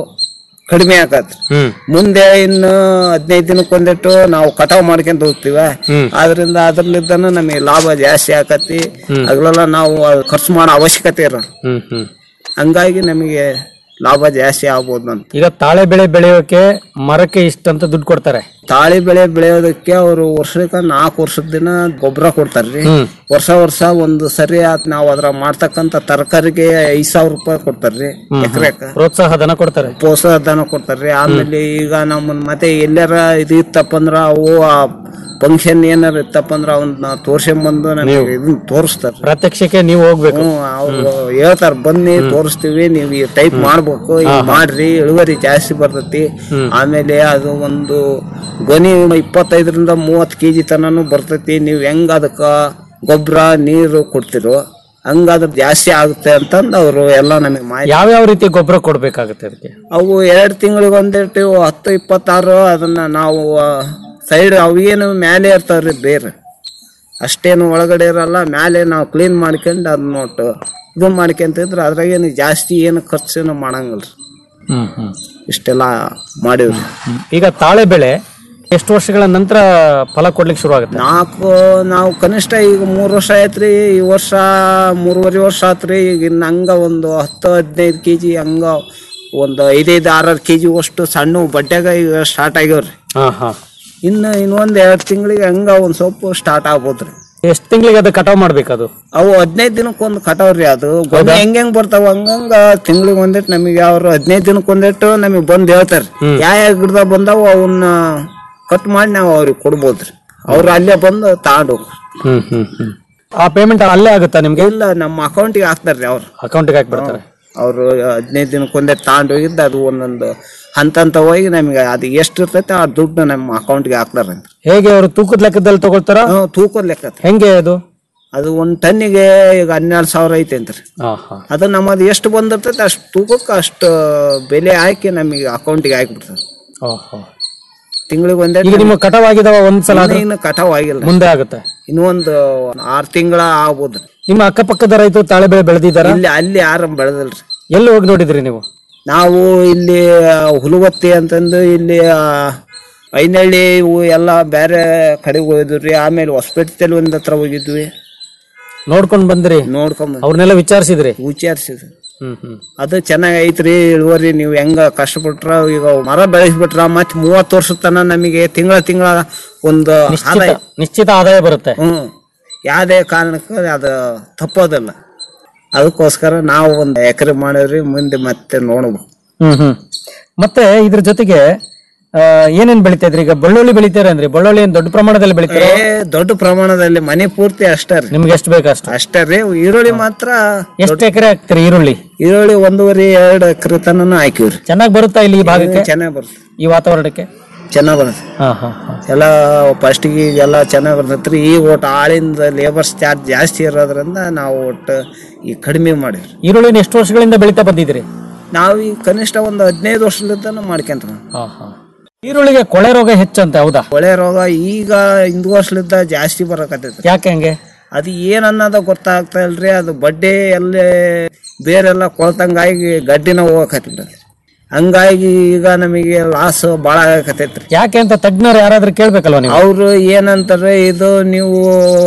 ಕಡಿಮೆ ಆಗತ್ತೆ
ಹ್ಮ್
ಮುಂದೆ ಇನ್ನು ಹದಿನೈದು ದಿನಕ್ಕೊಂದಿಟ್ಟು ನಾವು ಕಟಾವ್ ಮಾಡ್ಕೊಂತ ಹೋಗ್ತೀವ
ಹ್ಮ್.
ಆದ್ರಿಂದ ಅದ್ರಲ್ಲಿದ್ದಾನು ನಮಗೆ ಲಾಭ ಜಾಸ್ತಿ ಆಕತಿ ಅದ್ರಲ್ಲ ನಾವು ಅದ್ ಖರ್ಚು ಮಾಡೋ ಅವಶ್ಯಕತೆ ಇರಲ್ಲ
ಹ್ಮ್ ಹ್ಮ್
ಹಂಗಾಗಿ ನಮಗೆ ಲಾಭ ಜಾಸ್ತಿ ಆಗ್ಬೋದು ಅಂತ
ಈಗ ತಾಳೆ ಬೆಳೆ ಬೆಳೆಯೋಕೆ ಮರಕ್ಕೆ ಇಷ್ಟಂತ ದುಡ್ಡು ಕೊಡ್ತಾರೆ
ತಾಳಿ ಬೆಳೆ ಬೆಳೆಯೋದಕ್ಕೆ ಅವರು ವರ್ಷಕ್ಕೆ ನಾಲ್ಕು ವರ್ಷದ ದಿನ ಗೊಬ್ಬರ ಕೊಡ್ತಾರ್ರಿ
ಹ್ಮ್.
ವರ್ಷ ವರ್ಷ ಒಂದು ಸರಿ ಆತ್ ನಾವು ಅದ್ರ ಮಾಡ್ತಕ್ಕಂತ ತರಕಾರಿಗೆ ಐದ್ ಸಾವಿರ ರೂಪಾಯಿ ಕೊಡ್ತಾರ್ರಿ ಎಕರೆಕ
ಪ್ರೋತ್ಸಾಹ ಧನ ಕೊಡ್ತಾರೆ
ಪ್ರೋತ್ಸಾಹಧನ ಕೊಡ್ತಾರ್ರಿ ಆಮೇಲೆ ಈಗ ನಮ್ಮನ್ ಮತ್ತೆ ಎಲ್ಲಾರ ಇದು ಇತ್ತಪ್ಪ ಅಂದ್ರ ಅವು ಫಂಕ್ಷನ್ ಏನಾರ ಇತ್ತಪ್ಪ ಅಂದ್ರ ಅವನ್ನ ತೋರ್ಸ್ಕೊಂಬಂದು ನಮಗೆ ಇದನ್ನ ತೋರಿಸ್ತಾರ
ಪ್ರತ್ಯಕ್ಷಕ್ಕೆ ನೀವು ಹೋಗ್ಬೇಕು
ಹ್ಮ್ ಅವ್ರು ಹೇಳ್ತಾರ ಬನ್ನಿ ತೋರಿಸ್ತೀವಿ ನೀವು ಈ ಟೈಪ್ ಮಾಡ್ಬೇಕು ಈಗ ಮಾಡ್ರಿ ಇಳುವರಿ ಜಾಸ್ತಿ ಬರ್ತೈತಿ ಆಮೇಲೆ ಅದು ಒಂದು ಗೊನಿ ಇಪ್ಪತ್ತೈದರಿಂದ ಮೂವತ್ತು ಕೆಜಿ ತನನು ಬರ್ತೈತಿ ನೀವು ಹೆಂಗ್ ಅದಕ್ಕ ಗೊಬ್ಬರ ನೀರು ಕೊಡ್ತಿರೋ ಹಂಗಾದ್ರೆ ಜಾಸ್ತಿ ಆಗುತ್ತೆ ಅಂತಂದು ಅವರು ಎಲ್ಲ ನಮಗೆ ಮಾಹಿತಿ
ಯಾವ್ಯಾವ ರೀತಿ ಗೊಬ್ಬರ ಕೊಡ್ಬೇಕಾಗುತ್ತೆ ಅದಕ್ಕೆ
ಅವು ಎರಡು ತಿಂಗಳಿಗೆ ಒಂದಿಟ್ಟು ಹತ್ತು ಇಪ್ಪತ್ತಾರು ಅದನ್ನ ನಾವು ಸೈಡ್ ಅವೇನು ಮೇಲೆ ಇರ್ತಾವ್ರಿ ಬೇರೆ ಅಷ್ಟೇನು ಒಳಗಡೆ ಇರಲ್ಲ ಮೇಲೆ ನಾವು ಕ್ಲೀನ್ ಮಾಡ್ಕೊಂಡು ಅದನ್ನ ಒಟ್ಟು ಇದು ಮಾಡ್ಕೊಂತಿದ್ರೆ ಅದ್ರಾಗೇನು ಜಾಸ್ತಿ ಏನು ಖರ್ಚೇನು ಮಾಡಂಗಿಲ್ರಿ
ಹ್ಮ್ ಹ್ಮ್
ಇಷ್ಟೆಲ್ಲ ಮಾಡಿವ್ರಿ
ಈಗ ತಾಳೆ ಬೆಳೆ ಎಷ್ಟು ವರ್ಷಗಳ ನಂತರ ಫಲ ಕೊಡ್ಲಿಕ್ಕೆ ಶುರು ಆಗುತ್ತೆ
ನಾಲ್ಕು ನಾವು ಕನಿಷ್ಠ ಈಗ ಮೂರು ವರ್ಷ ಆಯ್ತ್ರಿ ಈ ವರ್ಷ ಮೂರುವರೆ ವರ್ಷ ಆತ್ರಿ ಈಗ ಇನ್ನು ಹಂಗ ಒಂದು ಹತ್ತು ಹದಿನೈದು ಕೆ ಜಿ ಹಂಗ ಒಂದು ಐದೈದು ಆರಾರು ಕೆ ಜಿ ಅಷ್ಟು ಸಣ್ಣ ಬಡ್ಡ್ಯಾಗ ಈಗ ಸ್ಟಾರ್ಟ್ ಆಗ್ಯಾವ್ರಿ
ಹಾ ಹಾ
ಇನ್ನು ಇನ್ನೊಂದ್ ಎರಡ್ ತಿಂಗಳಿಗೆ ಹಂಗ ಒಂದ್ ಸ್ವಲ್ಪ ಸ್ಟಾರ್ಟ್ ಆಗ್ಬೋದ್ರಿ
ಎಷ್ಟು ತಿಂಗಳಿಗೆ ಅದು ಕಟಾವ್ ಮಾಡ್ಬೇಕದು
ಅವು ಹದಿನೈದು ದಿನಕ್ಕೊಂದು ಕಟಾವ್ರಿ ಅದು ಗೊಬ್ಬರ ಹೆಂಗ್ ಹೆಂಗ್ ಬರ್ತಾವ ಹಂಗಂಗ ತಿಂಗಳಿಗೆ ಒಂದಿಟ್ಟು ನಮಗೆ ಅವ್ರು ಹದಿನೈದು ದಿನಕ್ಕೆ ಒಂದಿಟ್ಟು ನಮಗೆ ಬಂದ್ ಹೇಳ್ತಾರ ಯಾವ ಯಾವ ಗಿಡದಾಗ ಬಂದಾವ ಅವನ್ನ ಕಟ್ ಮಾಡಿ ನಾವು ಅವ್ರಿಗೆ ಕೊಡ್ಬೋದ್ರಿ ಅವ್ರು ಅಲ್ಲೇ ಬಂದು ತಗೊಂಡು
ಹ್ಮ್ ಹ್ಮ್ ಹ್ಮ್ ಆ ಪೇಮೆಂಟ್ ಅಲ್ಲೇ ಆಗುತ್ತಾ ನಿಮ್ಗೆ
ಇಲ್ಲ ನಮ್ಮ ಅಕೌಂಟಿಗೆ ಹಾಕ್ತಾರ್ರಿ ಅವ್ರು
ಅಕೌಂಟ್ಗೆ ಹಾಕ್ಬಿಡ್ತಾರೆ
ಅವರು ಹದಿನೈದು ದಿನಕ್ಕೊಂದೇ ತಗೊಂಡು ಹೋಗಿದ್ದು ಅದು ಒಂದೊಂದು ಹಂತ ಹಂತ ಹೋಗಿ ನಮಗೆ ಅದು ಎಷ್ಟು ಇರ್ತೈತೆ ಆ ದುಡ್ಡು ನಮ್ಮ ಅಕೌಂಟ್ಗೆ ಹಾಕ್ತಾರಂತ
ಹೇಗೆ ಅವರು ತೂಕದ ಲೆಕ್ಕದಲ್ಲಿ ತಗೊಳ್ತಾರ
ತೂಕದ ಲೆಕ್ಕ
ಹೆಂಗೆ ಅದು
ಅದು ಒಂದ್ ಟನ್ನಿಗೆ ಈಗ ಹನ್ನೆರಡು ಸಾವಿರ ಐತೆ ಅಂತ್ರಿ
ಹಾ ಹಾ
ಅದು ನಮ್ಮದು ಎಷ್ಟು ಬಂದಿರ್ತೈತೆ ಅಷ್ಟು ತೂಕಕ್ಕೆ ಅಷ್ಟು ಬೆಲೆ ಹಾಕಿ ನಮಗೆ ಅಕೌಂಟಿಗೆ ಹಾಕಿಬಿಡ್ತಾರೆ
ಓಹೋ
ತಿಂಗಳಿಗೆ ಒಂದೇ
ಈಗ ನಿಮ್ಮ ಕಟಾವ್ ಆಗಿದಾವ ಒಂದ್ಸಲ ಆದ್ರೆ
ಇನ್ನು ಕಟಾವ್ ಆಗಿಲ್ಲ
ಮುಂದೆ ಆಗುತ್ತೆ
ಇನ್ನು ಒಂದು ಆರು ತಿಂಗಳ ಆಗ್ಬೋದು
ನಿಮ್ಮ ಅಕ್ಕಪಕ್ಕದ ರೈತರು ತಾಳೆ ಬೆಳೆ ಬೆಳೆದಿದ್ದಾರ
ಇಲ್ಲಿ ಅಲ್ಲಿ ಯಾರು ಬೆಳೆದಲ್ರಿ
ಎಲ್ಲಿ ಹೋಗಿ ನೋಡಿದ್ರಿ ನೀವು
ನಾವು ಇಲ್ಲಿ ಹುಲುವತ್ತಿ ಅಂತಂದು ಇಲ್ಲಿ ಆ, ಐನಹಳ್ಳಿ ಇವು ಎಲ್ಲ ಬೇರೆ ಕಡೆಗೆ ಹೋಗಿದ್ವಿ ಆಮೇಲೆ ಹೊಸಪೇಟೆ ಒಂದ್ ಹತ್ರ ಹೋಗಿದ್ವಿ
ನೋಡ್ಕೊಂಡ್ ಬಂದ್ರಿ
ನೋಡ್ಕೊಂಡ್
ಅವ್ರನ್ನೆಲ್ಲ ವಿಚಾರಿಸಿದ್ರಿ
ವಿಚಾರಿಸಿದ್ವಿ
ಹ್ಮ್ ಹ್ಮ್
ಅದು ಚೆನ್ನಾಗ್ ಐತ್ರಿ ಇಳುವರಿ ನೀವು ಹೆಂಗ ಕಷ್ಟಪಟ್ರ ಈಗ ಮರ ಬೆಳೆಸ್ಬಿಟ್ರ ಮತ್ ಮೂವತ್ತು ವರ್ಷದ ತನ ನಮಗೆ ತಿಂಗಳ ತಿಂಗಳ ಒಂದು ಆದಾಯ
ನಿಶ್ಚಿತ ಆದಾಯ ಬರುತ್ತೆ
ಹ್ಮ್ ಯಾವ್ದೇ ಕಾರಣಕ್ಕೂ ಅದು ತಪ್ಪೋದಿಲ್ಲ ಅದಕ್ಕೋಸ್ಕರ ನಾವು ಒಂದು ಎಕರೆ ಮಾಡಿವ್ರಿ ಮುಂದೆ ಮತ್ತೆ ನೋಡ್ಬೇಕು
ಹ್ಮ್ ಹ್ಮ್ ಮತ್ತೆ ಇದ್ರ ಜೊತೆಗೆ ಆ, ಏನೇನ್ ಬೆಳಿತಾ ಇದ್ರಿ ಈಗ ಬೆಳ್ಳುಳ್ಳಿ ಬೆಳಿತಾರೆ ಅಂದ್ರೆ ಬೆಳ್ಳುಳ್ಳಿ ಏನ್ ದೊಡ್ಡ ಪ್ರಮಾಣದಲ್ಲಿ ಬೆಳಿತಾರೆ
ಏ ದೊಡ್ಡ ಪ್ರಮಾಣದಲ್ಲಿ ಮನೆ ಪೂರ್ತಿ ಅಷ್ಟೇ ರೀ
ನಿಮ್ಗೆ ಎಷ್ಟು ಬೇಕು ಅಷ್ಟು
ಅಷ್ಟೇ ರೀ ಈರುಳ್ಳಿ ಮಾತ್ರ
ಎಷ್ಟು ಎಕರೆ ಹಾಕ್ತೀರಿ ಈರುಳ್ಳಿ
ಈರುಳ್ಳಿ ಒಂದೂವರೆ ಎರಡು ಎಕರೆ ತನಕ ಹಾಕಿವ್ರಿ
ಚೆನ್ನಾಗ್ ಬರುತ್ತಾ ಇಲ್ಲಿ ಈ ಭಾಗಕ್ಕೆ
ಚೆನ್ನಾಗ್ ಬರುತ್ತೆ
ಈ ವಾತಾವರಣಕ್ಕೆ
ಚೆನ್ನಾಗ್ ಬರುತ್ತೆ
ಹಾ ಹಾ ಹಾ
ಎಲ್ಲ ಫಸ್ಟಿಗೆ ಎಲ್ಲ ಚೆನ್ನಾಗಿ ಬರ್ತೈತ್ರಿ ಈಗ ಒಟ್ಟು ಆಳಿಂದ ಲೇಬರ್ಸ್ ಚಾರ್ಜ್ ಜಾಸ್ತಿ ಇರೋದ್ರಿಂದ ನಾವು ಒಟ್ಟು ಈ ಕಡಿಮೆ ಮಾಡಿವ್ರಿ
ಈರುಳ್ಳಿನ ಎಷ್ಟು ವರ್ಷಗಳಿಂದ ಬೆಳಿತಾ ಬಂದಿದ್ರಿ
ನಾವು ಈ ಕನಿಷ್ಠ ಒಂದು ಹದಿನೈದು ವರ್ಷದಿಂದ ಮಾಡ್ಕೊಂತ
ಹಾ ಹಾ ಈರುಳ್ಳಿಗೆ ಕೊಳೆ ರೋಗ ಹೆಚ್ಚಂತೆ ಹೌದಾ
ಕೊಳೆ ರೋಗ ಈಗ ಹಿಂದ್ ವರ್ಷಲಿದ್ದ ಜಾಸ್ತಿ ಬರಕತ್ತೈತ್ರಿ
ಯಾಕೆ ಹಂಗೆ
ಅದು ಏನ್ ಅನ್ನೋದ ಗೊತ್ತಾಗ್ತಾ ಇಲ್ರಿ ಅದು ಬಡ್ಡೆ ಎಲ್ಲೇ ಬೇರೆಲ್ಲ ಕೊಳ್ತಂಗಾಗಿ ಗಡ್ಡಿನ ಹೋಗಕತ್ತಿಬಿಟ್ಟೈತಿ ಹಂಗಾಗಿ ಈಗ ನಮಗೆ ಲಾಸ್ ಭಾಳ ಆಗಕತ್ತೈತ್ರಿ
ಯಾಕೆ ಅಂತ ತಜ್ಞರು ಯಾರಾದ್ರೂ ಕೇಳ್ಬೇಕಲ್ವಾ ನೀವು
ಅವ್ರು ಏನಂತಾರೆ ಇದು ನೀವು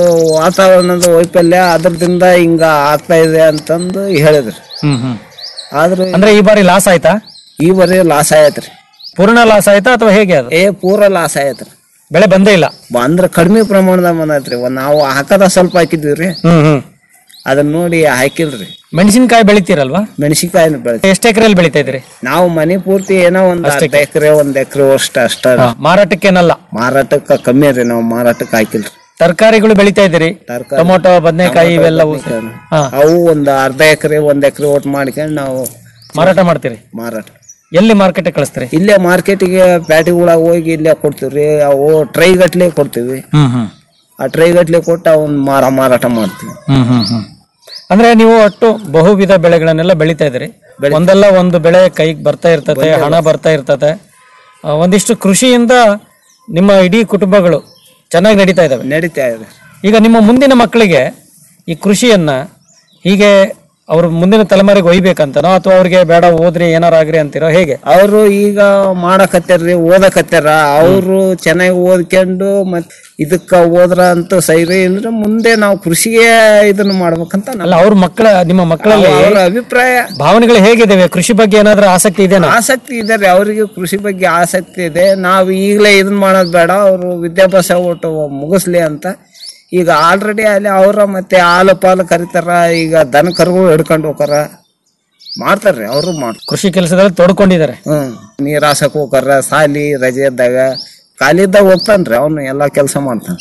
ವಾತಾವರಣದ ವೈಫಲ್ಯ ಅದ್ರದಿಂದ ಹಿಂಗ ಆಗ್ತಾ ಇದೆ ಅಂತಂದು ಹೇಳಿದ್ರಿ
ಹ್ಮ್ ಹ್ಮ್
ಆದ್ರೆ
ಅಂದ್ರೆ ಈ ಬಾರಿ ಲಾಸ್ ಆಯ್ತಾ
ಈ ಬರೀ ಲಾಸ್ ಆಯತ್ರಿ
ಪೂರ್ಣ ಲಾಸ್ ಆಯ್ತಾ ಅಥವಾ ಹೇಗೆ ಅದು
ಏ ಪೂರ ಲಾಸ್ ಆಯತ್ರಿ
ಬೆಳೆ ಬಂದೇ ಇಲ್ಲ
ಅಂದ್ರ ಕಡಿಮೆ ಪ್ರಮಾಣದಾಗ ಬಂದೈತ್ರಿ ಒಂದ್ ನಾವು ಹಾಕದ ಸ್ವಲ್ಪ ಹಾಕಿದ್ವಿ ರೀ
ಹ್ಮ್ ಹ್ಮ್
ಅದನ್ನ ನೋಡಿ ಹಾಕಿಲ್ರಿ
ಮೆಣಸಿನಕಾಯಿ ಬೆಳಿತೀರಲ್ವಾ
ಮೆಣಸಿನ್ಕಾಯಿನ ಬೆಳೆದ
ಎಷ್ಟು ಎಕರೆಯಲ್ಲಿ ಬೆಳಿತಾ ಇದ್ರಿ
ನಾವು ಮನೆ ಪೂರ್ತಿ ಏನೋ ಒಂದ್ ಅರ್ಧ ಎಕರೆ ಒಂದ್ ಎಕರೆ ಅಷ್ಟ ಅಷ್ಟ
ಮಾರಾಟಕ್ಕೇನಲ್ಲ
ಮಾರಾಟಕ್ಕ ಕಮ್ಮಿ ರೀ ನಾವು ಮಾರಾಟಕ್ಕೆ ಹಾಕಿಲ್ರಿ
ತರಕಾರಿಗಳು ಬೆಳಿತಾ ಇದ್ದೀರಿ
ತರಕಾರಿ
ಟೊಮೊಟೊ ಬದನೆಕಾಯಿ ಇವೆಲ್ಲವು ಹಾ.
ಅವು ಒಂದ್ ಅರ್ಧ ಎಕರೆ ಒಂದ್ ಎಕರೆ ಒಟ್ಟು ಮಾಡ್ಕೊಂಡು ನಾವು
ಮಾರಾಟ ಮಾಡ್ತೀರಿ
ಮಾರಾಟ
ಎಲ್ಲಿ ಮಾರ್ಕೆಟ್ ಕಳಿಸ್ತೀರಿ
ಇಲ್ಲೇ ಮಾರ್ಕೆಟಿಗೆ ಪ್ಯಾಟಿಗಳಾಗ ಹೋಗಿ ಇಲ್ಲೇ ಕೊಡ್ತೀವ್ರಿ ಅವು ಟ್ರೈ ಗಟ್ಲೆ ಕೊಡ್ತೀವಿ
ಹ್ಮ್ ಹ್ಮ್
ಆ ಟ್ರೈ ಗಟ್ಲೆ ಕೊಟ್ಟು ಅವನ್ ಮಾರ ಮಾರಾಟ ಮಾಡ್ತೀವಿ
ಹ್ಮ್ ಹ್ಮ್ ಹ್ಮ್ ಅಂದ್ರೆ ನೀವು ಒಟ್ಟು ಬಹುವಿಧ ಬೆಳೆಗಳನ್ನೆಲ್ಲ ಬೆಳಿತಾ ಇದ್ರಿ ಒಂದಲ್ಲ ಒಂದು ಬೆಳೆ ಕೈಗೆ ಬರ್ತಾ ಇರ್ತದೆ ಹಣ ಬರ್ತಾ ಇರ್ತದೆ ಆ, ಒಂದಿಷ್ಟು ಕೃಷಿಯಿಂದ ನಿಮ್ಮ ಇಡೀ ಕುಟುಂಬಗಳು ಚೆನ್ನಾಗಿ ನಡೀತಾ ಇದಾವೆ
ನಡೀತಾ ಇದೆ
ಈಗ ನಿಮ್ಮ ಮುಂದಿನ ಮಕ್ಕಳಿಗೆ ಈ ಕೃಷಿಯನ್ನ ಹೀಗೆ ಅವ್ರ ಮುಂದಿನ ತಲೆಮಾರಿಗೆ ಒಯ್ಬೇಕಂತನೋ ಅಥವಾ ಅವ್ರಿಗೆ ಬೇಡ ಓದ್ರಿ ಏನಾರ ಆಗ್ರಿ ಅಂತೀರೋ ಹೇಗೆ
ಅವರು ಈಗ ಮಾಡಕತ್ತಾರ್ರಿ ಓದಕತ್ತಾರ ಅವರು ಚೆನ್ನಾಗಿ ಓದ್ಕೊಂಡು ಮತ್ ಇದಕ್ಕ ಹೋದ್ರ ಅಂತ ಸೈರಿ ಅಂದ್ರೆ ಮುಂದೆ ನಾವು ಕೃಷಿಗೆ ಇದನ್ನ ಮಾಡ್ಬೇಕಂತ ನಮ್ಮ
ಅಲ್ಲ ಅವ್ರ ಮಕ್ಕಳ ನಿಮ್ಮ ಮಕ್ಕಳಲ್ಲಿ
ಅವ್ರ ಅಭಿಪ್ರಾಯ
ಭಾವನೆಗಳು ಹೇಗಿದ್ದಾವೆ ಕೃಷಿ ಬಗ್ಗೆ ಏನಾದ್ರೂ ಆಸಕ್ತಿ ಇದೆನಾ
ಆಸಕ್ತಿ ಇದಾರೆ ಅವರಿಗೆ ಕೃಷಿ ಬಗ್ಗೆ ಆಸಕ್ತಿ ಇದೆ ನಾವು ಈಗಲೇ ಇದನ್ನ ಮಾಡೋದು ಬೇಡ ಅವರು ವಿದ್ಯಾಭ್ಯಾಸ ಒಟ್ಟು ಮುಗಿಸ್ಲಿ ಅಂತ ಈಗ ಆಲ್ರೆಡಿ ಅಲ್ಲಿ ಅವರ ಮತ್ತೆ ಹಾಲು ಪಾಲು ಕರಿತಾರ ಈಗ ದನ ಕರುಗಳು ಹಿಡ್ಕೊಂಡು ಹೋಗಾರ ಮಾಡ್ತಾರ್ರಿ ಅವರು ಮಾಡ್ತಾರೆ
ಕೃಷಿ ಕೆಲಸದಲ್ಲಿ ತೊಡ್ಕೊಂಡಿದ್ದಾರೆ
ಹ್ಮ್ ನೀರ್ ಹಾಸಕ್ ಹೋಗಾರ ಸಾಲಿ ರಜೆ ಇದ್ದಾಗ ಖಾಲಿ ಇದ್ದಾಗ ಹೋಗ್ತಾನ್ರಿ ಅವನು ಎಲ್ಲಾ ಕೆಲಸ ಮಾಡ್ತಾನ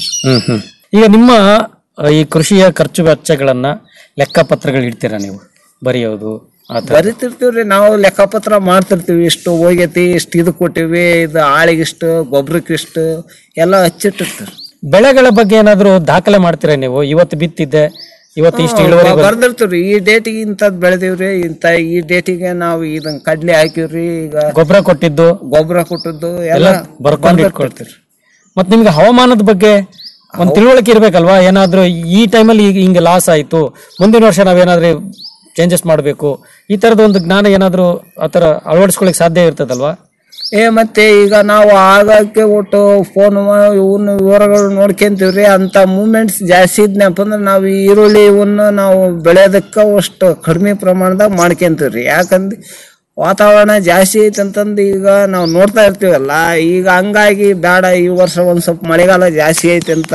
ಈಗ ನಿಮ್ಮ ಅಹ್, ಈ ಕೃಷಿಯ ಖರ್ಚು ವೆಚ್ಚಗಳನ್ನ ಲೆಕ್ಕಪತ್ರಗಳು ಇಡ್ತೀರಾ ನೀವು ಬರೆಯೋದು ಆ ಥರ
ಬರಿತಿರ್ತೀವ್ರಿ ನಾವು ಲೆಕ್ಕಪತ್ರ ಮಾಡ್ತಿರ್ತೀವಿ ಇಷ್ಟು ಹೋಗೈತಿ ಇಷ್ಟು ಇದು ಕೊಟ್ಟಿವಿ ಇದು ಆಳಿಗಿಷ್ಟು ಗೊಬ್ಬರಕ್ಕಿಷ್ಟು ಎಲ್ಲ ಹಚ್ಚಿಟ್ಟಿರ್ತೀವಿ
ಬೆಳೆಗಳ ಬಗ್ಗೆ ಏನಾದ್ರು ದಾಖಲೆ ಮಾಡ್ತೀರಾ ನೀವು ಇವತ್ತು ಬಿತ್ತಿದ್ದೆ ಇವತ್ತು ಇಷ್ಟು ಇಳುವರಿ ಬಂತು.
ಬರ್ದಿರ್ತೀವ್ರಿ ಈ ಡೇಟಿಗೆ ಇಂಥದ್ ಬೆಳೆದಿವ್ರಿ ಇಂಥ ಈ ಡೇಟಿಗೆ ನಾವು ಇದನ್ನ ಕಡ್ಲಿ ಹಾಕಿವ್ರಿ ಈಗ
ಗೊಬ್ಬರ ಕೊಟ್ಟಿದ್ದು
ಗೊಬ್ಬರ ಕೊಟ್ಟದ್ದು
ಎಲ್ಲ
ಎಲ್ಲ
ಬರ್ಕೊಂಡು ಇಟ್ಕೊಳ್ತೀರಿ ಮತ್ತೆ ನಿಮ್ಗೆ ಹವಾಮಾನದ ಬಗ್ಗೆ ಒಂದ್ ತಿಳುವಳಿಕೆ ಇರ್ಬೇಕಲ್ವಾ ಏನಾದ್ರೂ ಈ ಟೈಮಲ್ಲಿ ಈಗ ಹಿಂಗೆ ಲಾಸ್ ಆಯ್ತು ಮುಂದಿನ ವರ್ಷ ನಾವೇನಾದ್ರೂ ಚೇಂಜಸ್ ಮಾಡಬೇಕು ಈ ತರದ ಒಂದು ಜ್ಞಾನ ಏನಾದ್ರೂ ಆತರ ಅಳವಡಿಸ್ಕೊಳಕ್ ಸಾಧ್ಯ ಇರ್ತದಲ್ವಾ
ಏ ಮತ್ತೆ ಈಗ ನಾವು ಆಗಕ್ಕೆ ಒಟ್ಟು ಫೋನ್ ಇವನ್ನ ವಿವರಗಳು ನೋಡ್ಕೊಂತೀವ್ರಿ ಅಂತ ಮೂಮೆಂಟ್ಸ್ ಜಾಸ್ತಿ ಇದ್ನಪ್ಪ ಅಂದ್ರೆ ನಾವು ಈ ಈರುಳ್ಳಿ ಇವನ್ನ ನಾವು ಬೆಳೆಯೋದಕ್ಕೆ ಅಷ್ಟು ಕಡಿಮೆ ಪ್ರಮಾಣದಾಗ ಮಾಡ್ಕೊಂತೀವ್ರಿ ಯಾಕಂದ್ರೆ ವಾತಾವರಣ ಜಾಸ್ತಿ ಐತೆ ಅಂತಂದು ಈಗ ನಾವು ನೋಡ್ತಾ ಇರ್ತೀವಲ್ಲ ಈಗ ಹಂಗಾಗಿ ಬೇಡ ಈ ವರ್ಷ ಒಂದ್ ಸ್ವಲ್ಪ ಮಳೆಗಾಲ ಜಾಸ್ತಿ ಐತೆ ಅಂತ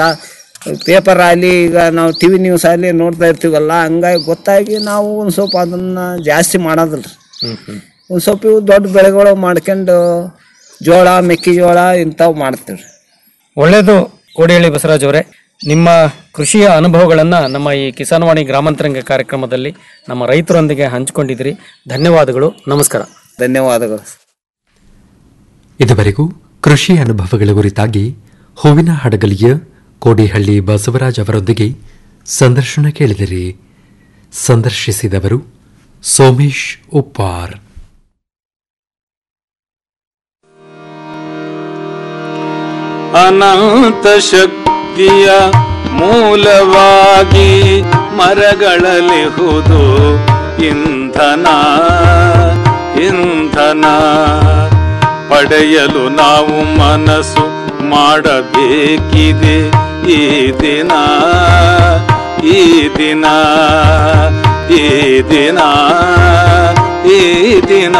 ಪೇಪರ್ ಆಗಲಿ ಈಗ ನಾವು ಟಿ ವಿ ನ್ಯೂಸ್ ಆಗಲಿ ನೋಡ್ತಾ ಇರ್ತೀವಲ್ಲ ಹಂಗಾಗಿ ಗೊತ್ತಾಗಿ ನಾವು ಒಂದು ಸ್ವಲ್ಪ ಅದನ್ನ ಜಾಸ್ತಿ ಮಾಡೋದಿಲ್ಲ ಒಂದು ಸ್ವಲ್ಪ ಇವು ದೊಡ್ಡ ಬೆಳೆಗಳು ಮಾಡ್ಕೊಂಡು ಜೋಳ ಮೆಕ್ಕೆಜೋಳ ಇಂಥವು ಮಾಡ್ತೀವಿ
ಒಳ್ಳೇದು ಕೋಡಿಹಳ್ಳಿ ಬಸವರಾಜ್ ಅವರೇ ನಿಮ್ಮ ಕೃಷಿಯ ಅನುಭವಗಳನ್ನ ನಮ್ಮ ಈ ಕಿಸಾನ್ವಾಣಿ ಗ್ರಾಮಾಂತರಂಗ ಕಾರ್ಯಕ್ರಮದಲ್ಲಿ ನಮ್ಮ ರೈತರೊಂದಿಗೆ ಹಂಚಿಕೊಂಡಿದ್ರಿ ಧನ್ಯವಾದಗಳು ನಮಸ್ಕಾರ
ಧನ್ಯವಾದಗಳು
ಇದುವರೆಗೂ ಕೃಷಿ ಅನುಭವಗಳ ಕುರಿತಾಗಿ ಹೂವಿನ ಹಡಗಲಿಯ ಕೋಡಿಹಳ್ಳಿ ಬಸವರಾಜ್ ಅವರೊಂದಿಗೆ ಸಂದರ್ಶನ ಕೇಳಿದಿರಿ ಸಂದರ್ಶಿಸಿದವರು ಸೋಮೇಶ್ ಉಪ್ಪಾರ್
ಅನಂತ ಶಕ್ತಿಯ ಮೂಲವಾಗಿ ಮರಗಳಲಿಹುದು ಇಂಧನ ಇಂಧನ ಪಡೆಯಲು ನಾವು ಮನಸ್ಸು ಮಾಡಬೇಕಿದೆ ಈ ದಿನ ಈ ದಿನ ಈ ದಿನ ಈ ದಿನ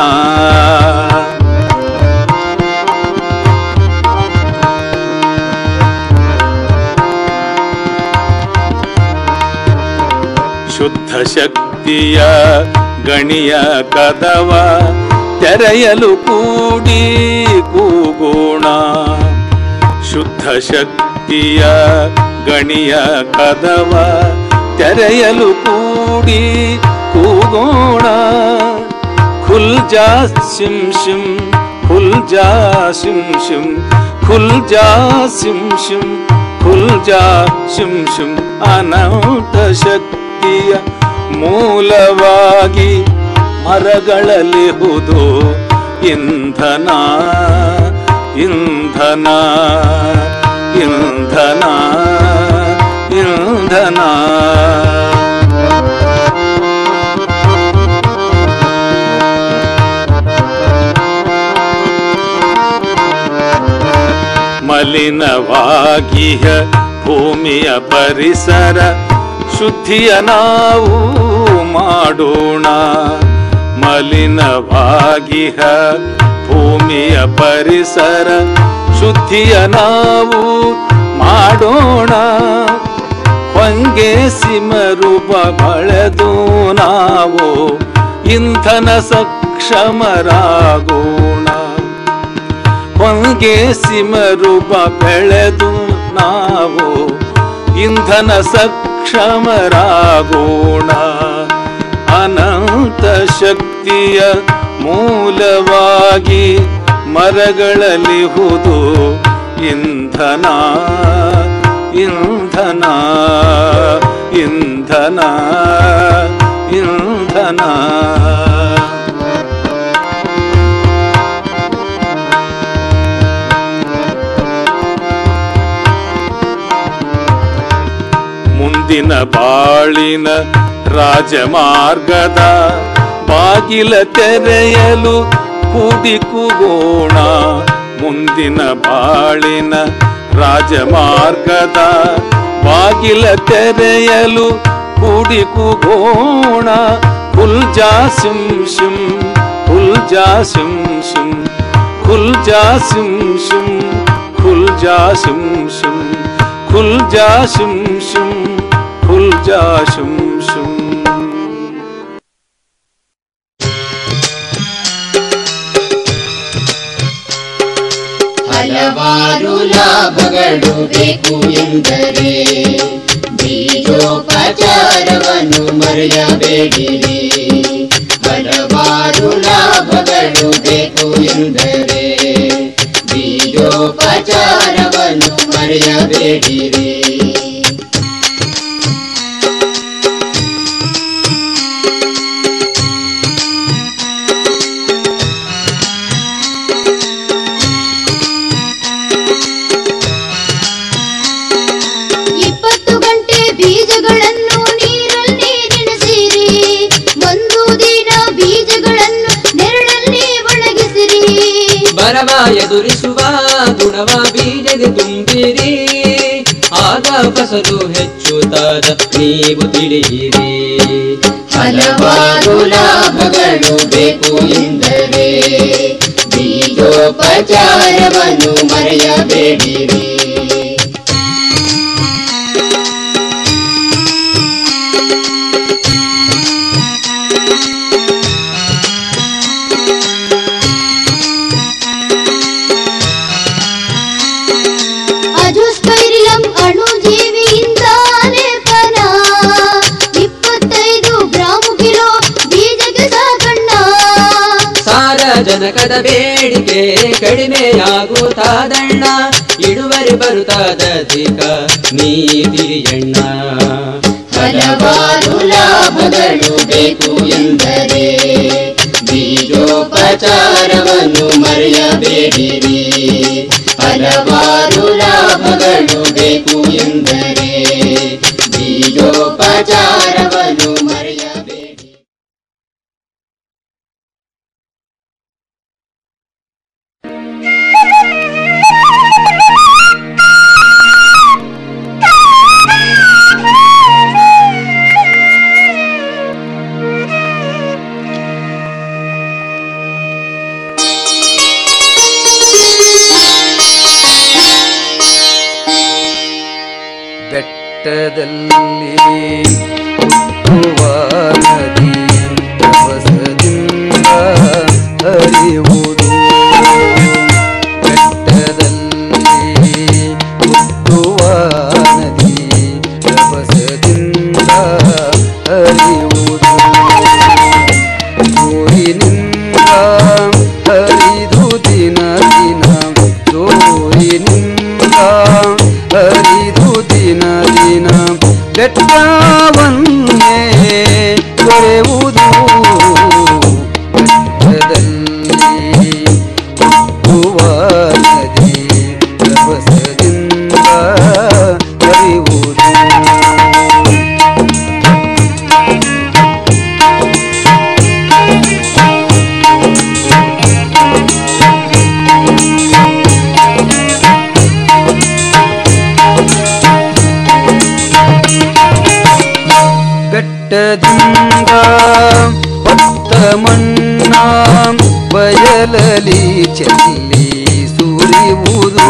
ಶುದ್ಧ ಶಕ್ತಿಯ ಗಣಿಯ ಕದವ ತೆರೆಯಲು ಕೂಡಿ ಕೂಗೋಣ ಶುದ್ಧ ಶಕ್ತಿಯ ಗಣಿಯ ಕದವ ತೆರೆಯಲು ಕೂಡಿ ಕೂಗೋಣ ಖುಲ್ ಜಾ ಸಿಂ ಶಿಂ ಖುಲ್ ಜಾ ಸಿಂ ಶಿಂ ಖುಲ್ ಜಾ ಸಿಂ ಶಿಂ ಖುಲ್ ಜಾ ಶಿಂ ಶಿಂ ಅನಂತ ಶಕ್ತಿಯ ಮೂಲವಾಗಿ ಮರಗಳಲಿಹುದು ಇಂಧನ ಇಂಧನ ಇಂಧನ ಇಂಧನ ಮಲಿನವಾಗಿಯ ಭೂಮಿಯ ಪರಿಸರ ಶುದ್ಧಿಯ ನಾವು ಮಾಡೋಣ ಮಲಿನವಾಗಿಹ ಭೂಮಿಯ ಪರಿಸರ ಶುದ್ಧಿಯ ನಾವು ಮಾಡೋಣ ಹೊಂಗೆ ಸಿಮರೂಪ ಬಳೆದು ನಾವು ಇಂಧನ ಸಕ್ಷಮರಾಗೋಣ ಹೊಂಗೆ ಸಿಮರೂಪ ಬೆಳೆದು ನಾವು ಇಂಧನ ಸಕ್ಷಮರಾಗೋಣ ಅನಂತ ಶಕ್ತಿಯ ಮೂಲವಾಗಿ ಮರಗಳಲಿಹುದು ಇಂಧನ ಇಂಧನ ಇಂಧನ ಇಂಧನ ಮುಂದಿನ ಬಾಳಿನ ರಾಜಮಾರ್ಗದ ಬಾಗಿಲ ತೆರೆಯಲು ಕೂಡಿ ಕೂಗೋಣ ಮುಂದಿನ ಬಾಳಿನ ರಾಜಮಾರ್ಗದ ಬಾಗಿಲ ತೆರೆಯಲು ಕೂಡಿ ಕೂಗೋಣ ಹುಲ್ ಜಾ ಸಿಂ ಶಿಂ ಹುಲ್ ಜಾ ಸಿಂ ಶಿಂ ಖುಲ್ ಜಾ ಸಿಂ ಶಿಂ ಖುಲ್ ಜಾ ಸಿಂ ಶಿಂ ಖುಲ್ ಜಾ ಶಿಂ ಶಿಂ ಖುಲ್ ಜಾ ಶಿಂ ಶಿಂ
ಹಲವಾರು ಲಾಭಗಳು ಬೇಕು ಎಂದರೆ ಬೀಜೋಪಚಾರವನ್ನು ಮರೆಯಬೇಡಿರಿ ಹಲವಾರು ಲಾಭಗಳು ಬೇಕು ಎಂದರೆ ಬೀಜೋಪಚಾರವನ್ನು ಮರೆಯಬೇಡಿರಿ
ಇಪ್ಪತ್ತು ಗಂಟೆ ಬೀಜಗಳನ್ನು ನೀರಲ್ಲಿ ನೆನೆಸಿರಿ ಒಂದು ದಿನ ಬೀಜಗಳನ್ನು ನೆರಳಲ್ಲಿ ಒಣಗಿಸಿರಿ
ಬರವ ಎದುರಿಸುವ ಗುಣವ ಬೀಜದೆ ತುಂಬಿರಿ ಆಗ ಫಸಲು ಹೆಚ್ಚುತ್ತಾದ ನೀವು ತಿಳಿಯಿರಿ
ಹಲವಾರು ಲಾಭಗಳು ಬೇಕು ಎಂದರೆ ಬೀಜೋಪಚಾರವನ್ನು ಮರೆಯಬೇಡಿರಿ
ಅಜೋಸ್ಪೈರಿಲಂ ಅಣುಜೀವಿಯಿಂದ ಲೇಪನ ಇಪ್ಪತ್ತೈದು ಗ್ರಾಂ ಕಿಲೋ ಬೀಜಕ್ಕೆ ಸಾಕಣ್ಣ
ಸಾರಜನಕದ ಬೇಡಿಕೆ ಕಡಿಮೆಯಾಗುತ್ತಾದಣ್ಣ ಇಳುವರಿ ಬರುತ್ತಾದಧಿಕ ನೀ ತಿಳಿಯಣ್ಣ
ಹಲವಾರು ಲಾಭಗಳು ಬೇಕು ಎಂದರೆ ಬೀಜೋಪಚಾರವನ್ನು ಮರೆಯಬೇಡಿರಿ ಹಲವಾರು ಲಾಭಗಳು ಬೇಕು ಎಂದರೆ ಬೀಜೋಪಚಾರವನ್ನು ಮರೆಯಬೇಡಿ
ಬೆಟ್ಟದಲ್ಲಿ ಹುಟ್ಟುವ ನದಿ ರಭಸದಿಂದ ಹರಿಯುವುದು ಬೆಟ್ಟದಲ್ಲಿ ಹುಟ್ಟುವ ನದಿ ರಭಸದಿಂದ ಹರಿಯುವುದು ಸೂರಿನಿಂದ ಹರಿದು ದಿನ ದಿನ ಸೂರಿನಿಂದ ಹರಿದು ದಿನ ದಿನ ಬೆಟ್ಟವನ್ನೇ ಕೊರೆಯುವುದು ಬೆಟ್ಟದಲ್ಲಿ ಹುಟ್ಟುವ ನದಿ ರಭಸದಿಂದ ಹರಿಯುವುದು ಬೆಟ್ಟದಿಂದ ಹೊತ್ತ ಮಣ್ಣ ಬಯಲಲಿ ಚೆಲ್ಲಿ ಸುರಿಯುವುದು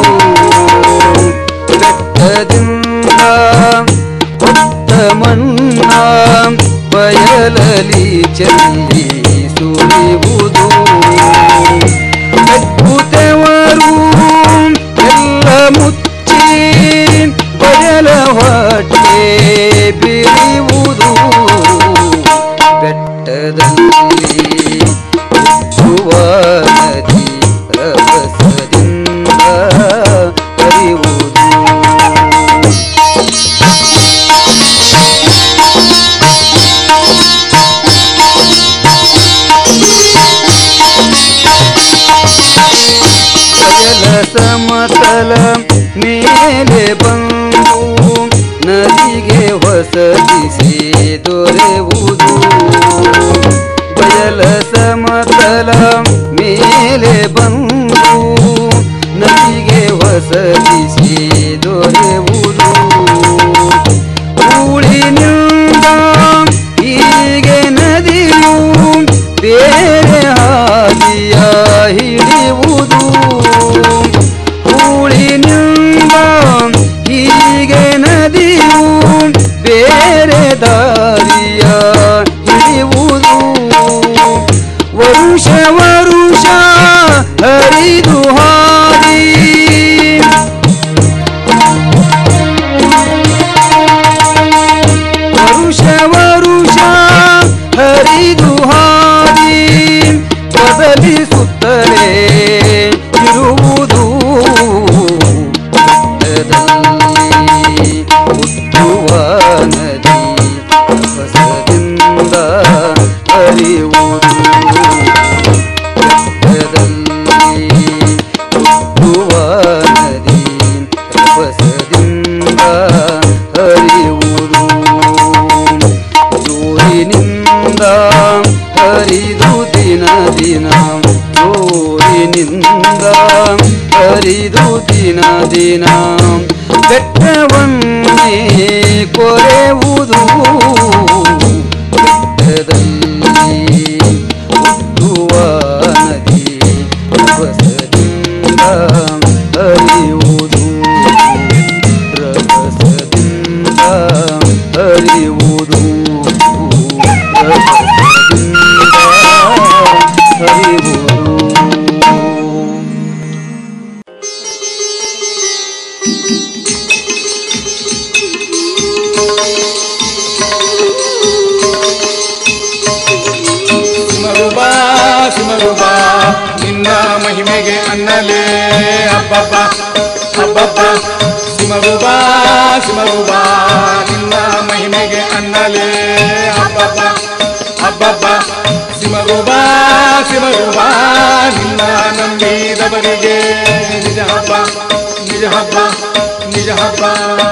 ಬೆಟ್ಟದಿಂದ ಹೊತ್ತ ಮಣ್ಣ ಬಯಲಲಿ ಚೆಲ್ಲಿ ಸುರಿಯುವುದು ಬೆಕ್ಕುತೆವರು ಎಲ್ಲ ಮುಚ್ಚಿ ಬಯಲ ಹೊಟ್ಟೆ ಬಿರಿಯುವುದು ಬೆಟ್ಟದಲ್ಲಿ ಹುಟ್ಟುವ ನದಿ ರಭಸದಿಂದ ಹರಿಯುವುದು ಬಯಲ ಸಮತಲ ಮೇಲೆ ಬಂದು ನದಿಗೆ ಹೊಸ ವಸತಿಸಿ ದೊರೆಯುವುದು ಬಯಲ ಸಮತಲ ಮೇಲೆ ಬಂದು ನದಿಗೆ ವಸತಿಸಿ ದೊರೆಯುವುದು ಊಳಿನಿಂದ ಹೀಗೆ ನದಿಯು ಬೇರೆ ಹಾದಿಯ ಹಿಡಿಯುವುದು ಊಳಿನಿಂದ ಹೀಗೆ ನದಿಯು ಬೇರೆ ದಾರಿಯ ಹಿಡಿಯುವುದು ವರುಷ ವರುಷ ಹರಿದು ಹಾದಿ ವರುಷ ವರುಷ ಹರಿದು ಹಾದಿ ಬದಲಿಸುತ್ತಲೇ ಇರುವುದು ಬೆಟ್ಟದಲ್ಲಿ ಹುಟ್ಟುವ ನದಿ ಹೊಸದಿಂದ ಹರಿಯುವುದು ಬೆಟ್ಟದಲ್ಲಿ ಹುಟ್ಟುವ ನದಿ ಹೊಸದಿಂದ ಹರಿಯುವುದು ಜೋರಿನಿಂದ ಹರಿದು ದಿನ ದಿನ ಜೋರಿನಿಂದ ಹರಿದು ದಿನ ದಿನ ಬೆಟ್ಟವನ್ನೇ ಕೊರೆಯುವುದು ಬೆಟ್ಟದಲ್ಲಿ ಹುಟ್ಟುವ ನದಿ ರಭಸದಿಂದ ಹರಿಯುವುದು ರಭಸದಿಂದ ಹರಿಯುವುದು ರಭಸದಿಂದ ಹರಿಯುವುದು
ಸಿಮರುಬಾ ಸಿಮರುಬಾ ನಿನ್ನ ಮಹಿಮೆಗೆ ಅನ್ನಲೇ ಹಬ್ಬಬ್ಬ ಹಬ್ಬಬ್ಬ ಸಿಮರುಬಾ ಸಿಮರುಬಾ ನಿನ್ನ ಮಹಿಮೆಗೆ ಅನ್ನಲೇ ಹಬ್ಬಬ್ಬ ಹಬ್ಬಬ್ಬ ಸಿಮರುಬಾ ಸಿಮರುಬಾ ನಿನ್ನ ನಂಬಿದವರಿಗೆ ನಿಜ ಹಬ್ಬ ನಿಜ ಹಬ್ಬ ನಿಜ ಹಬ್ಬ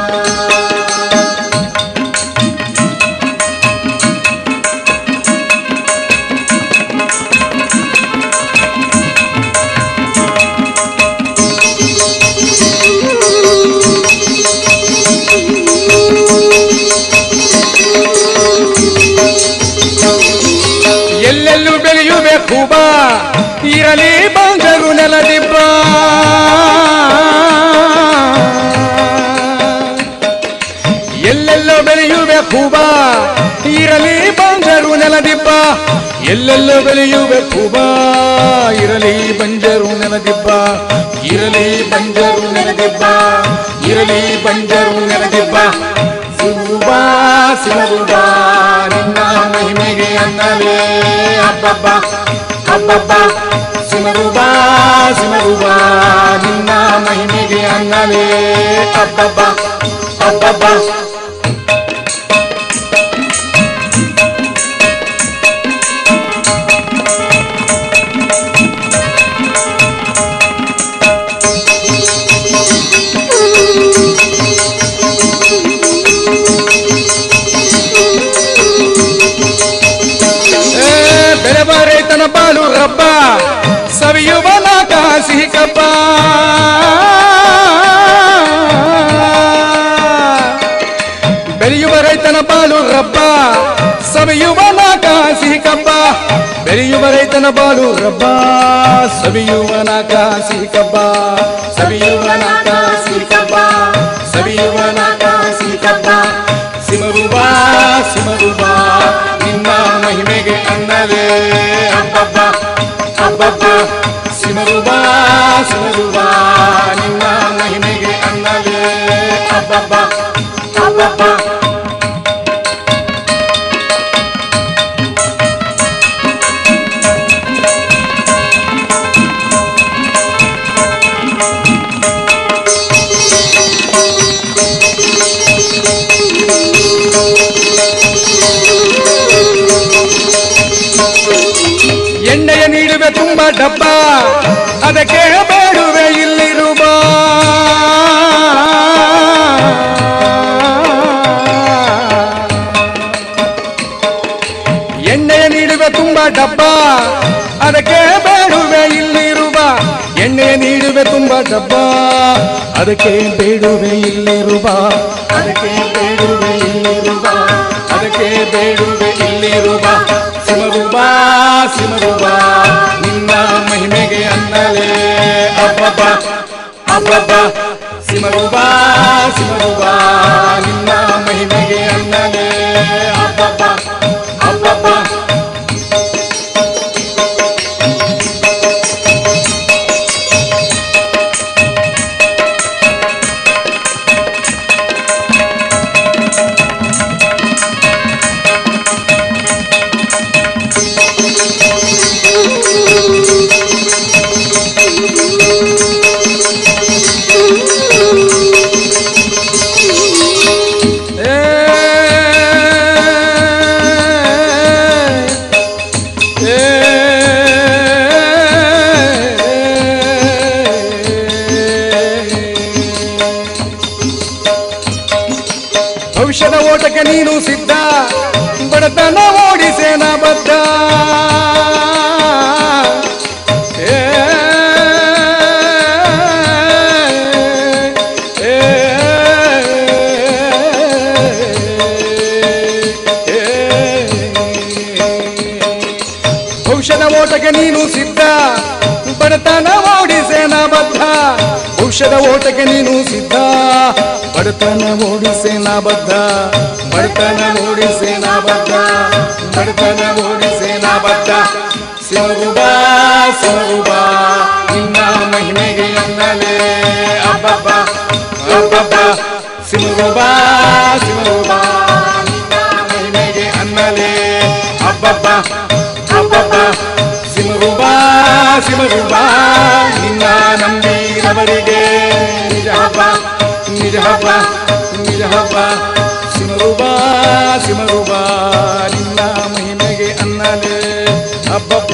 ಎಲ್ಲೆಲ್ಲೂ ಬೆಳೆಯುಬೇಕು ಬಾ ಇರಲಿ ಬಂದರು ನೆಲದಿಬ್ಬ ಎಲ್ಲೆಲ್ಲೋ ಬೆಳೆಯುಬೇಕು ಬಾ ಇರಲಿ ಬಂದರು ನೆಲದಿಬ್ಬ ಎಲ್ಲೆಲ್ಲೋ ಬೆಳೆಯುಬೇಕು ಬಾ ಇರಲಿ ಬಂಜರು ನೆಲದಿಬ್ಬ ಇರಲಿ ಬಂಜರು ನೆಲದಿಬ್ಬ ಇರಲಿ ಬಂಜರು ನೆಲದಿಬ್ಬ ಸಿಗುಬಾ ಸಿಗುಬಾ ನಿನ್ನ ಮಹಿಮೆಗೆ ಅನ್ನಲೇ ಹಬ್ಬಬ್ಬ ಹಬ್ಬಬ್ಬ ಸಿಮರುಬಾ ಸಿಮರುಬಾ ನಿನ್ನ ಮಹಿಮೆಗೆ ಅನ್ನಲೇ ಹಬ್ಬಬ್ಬ ಹಬ್ಬಬ್ಬ ಏ, ಬೆಳೆವ ರೈತನ ಬಾಳು ರಬ್ಬ ಸವಿಯುವ ನಾಕ ಸಿಹಿ ಕಬ್ಬ ಬೆಳೆಯುವ ರೈತನ ಬಾಳು ರಬ್ಬ ಸವಿಯುವ ನಾಕ ಸಿಹಿ ಕಬ್ಬ ಬೆಳೆಯುವ ರೈತನ ಬಾಳು ರಬ್ಬ ಸವಿಯುವ ನಾಕ ಸಿಹಿ ಕಬ್ಬ ಸವಿಯುವ ನಾಕ ಸಿಹಿ ಕಬ್ಬ ಸವಿಯುವ ನಾಕ ಸಿಹಿ ಕಬ್ಬ ಸಿಮರುಬಾ ಸಿಮರುಬಾ ನಿನ್ನ ಮಹಿಮೆಗೆ ಅನ್ನಲೇ ಹಬ್ಬಬ್ಬ ಹಬ್ಬಬ್ಬ ಸಿಮರುಬಾ ಸಿಮರುಬಾ ನಿನ್ನ ಮಹಿಮೆಗೆ ಅನ್ನಲೇ ಹಬ್ಬಬ್ಬ ಹಬ್ಬಬ್ಬ ಎಣ್ಣೆಯ ನೀಡುವೆ ತುಂಬ ಡಬ್ಬ ಅದಕ್ಕೆ ಬೇಡುವೆ ಇಲ್ಲಿರುವ ಅದಕ್ಕೆ ಬೇಡುವೆ ಇಲ್ಲಿರುವ ಎಣ್ಣೆ ನೀಡುವೆ ತುಂಬ ಡಬ್ಬ ಅದಕ್ಕೆ ಬೇಡುವೆ ಇಲ್ಲಿರುವ ಅದಕ್ಕೆ ಬೇಡುವೆ ಇಲ್ಲಿರುವ ಅದಕ್ಕೆ ಬೇಡುವೆ ಇಲ್ಲಿರುವ ಸಿಮರುಬ ಸಿಮರುಬ ನಿನ್ನ ಮಹಿಮೆಗೆ ಅನ್ನಲೇ ಅಬ್ಬಬ್ಬ ಅಬ್ಬಬ್ಬ ಸಿಮರುಬ ಸಿಮರುಬ ನಿನ್ನ ಮಹಿಮೆಗೆ ಅನ್ನಲೇ ಅಬ್ಬಬ್ಬ ಅಬ್ಬಬ್ಬ ಭವಿಷ್ಯದ ಓಟಕ್ಕೆ ನೀನು ಸಿದ್ಧ ಬಡತನ ಓಡಿಸೇನ ಬದ್ಧ ಏ, ಏ, ಏ, ಭವಿಷ್ಯದ ಓಟಕ್ಕೆ ನೀನು ಸಿದ್ಧ ಬಡತನ ಓಡಿಸೇನ ಬದ್ಧ ಭವಿಷ್ಯದ ಓಟಕ್ಕೆ ನೀನು ಸಿದ್ಧ ಬಡತನ ಓಡಿಸೇನ ಬದ್ಧ ಬಡತನ ಓಡಿಸೇನ ಬದ್ಧ ಬಡತನ ಓಡಿಸೇನ ಬದ್ಧ ಸಿಮಗುಬ ಸಿಮಗುಬ ನಿನ್ನ ಮಹಿಮೆಗೆ ಅನ್ನಲೇ ಅಬ್ಬಬ್ಬ ಅಬ್ಬಬ್ಬ ಸಿಮಗುಬ ಸಿಮಗುಬ ನಿನ್ನ ಮಹಿಮೆಗೆ ಅನ್ನಲೇ ಅಬ್ಬಬ್ಬ ಅಬ್ಬಬ್ಬ ಸಿಮಗುಬ ಸಿಮಗುಬ ನಿನ್ನ ನಂಬಿರವರಿಗೆ ನಿಜ ಹಬ್ಬ ನಿಜ ಹಬ್ಬ ನಿಜ ಹಬ್ಬ ಸಿಮರುಬ ಸಿಮರುಬ ನಿನ್ನ ಮಹಿಮೆಗೆ ಅನ್ನಲೇ ಹಬ್ಬಬ್ಬ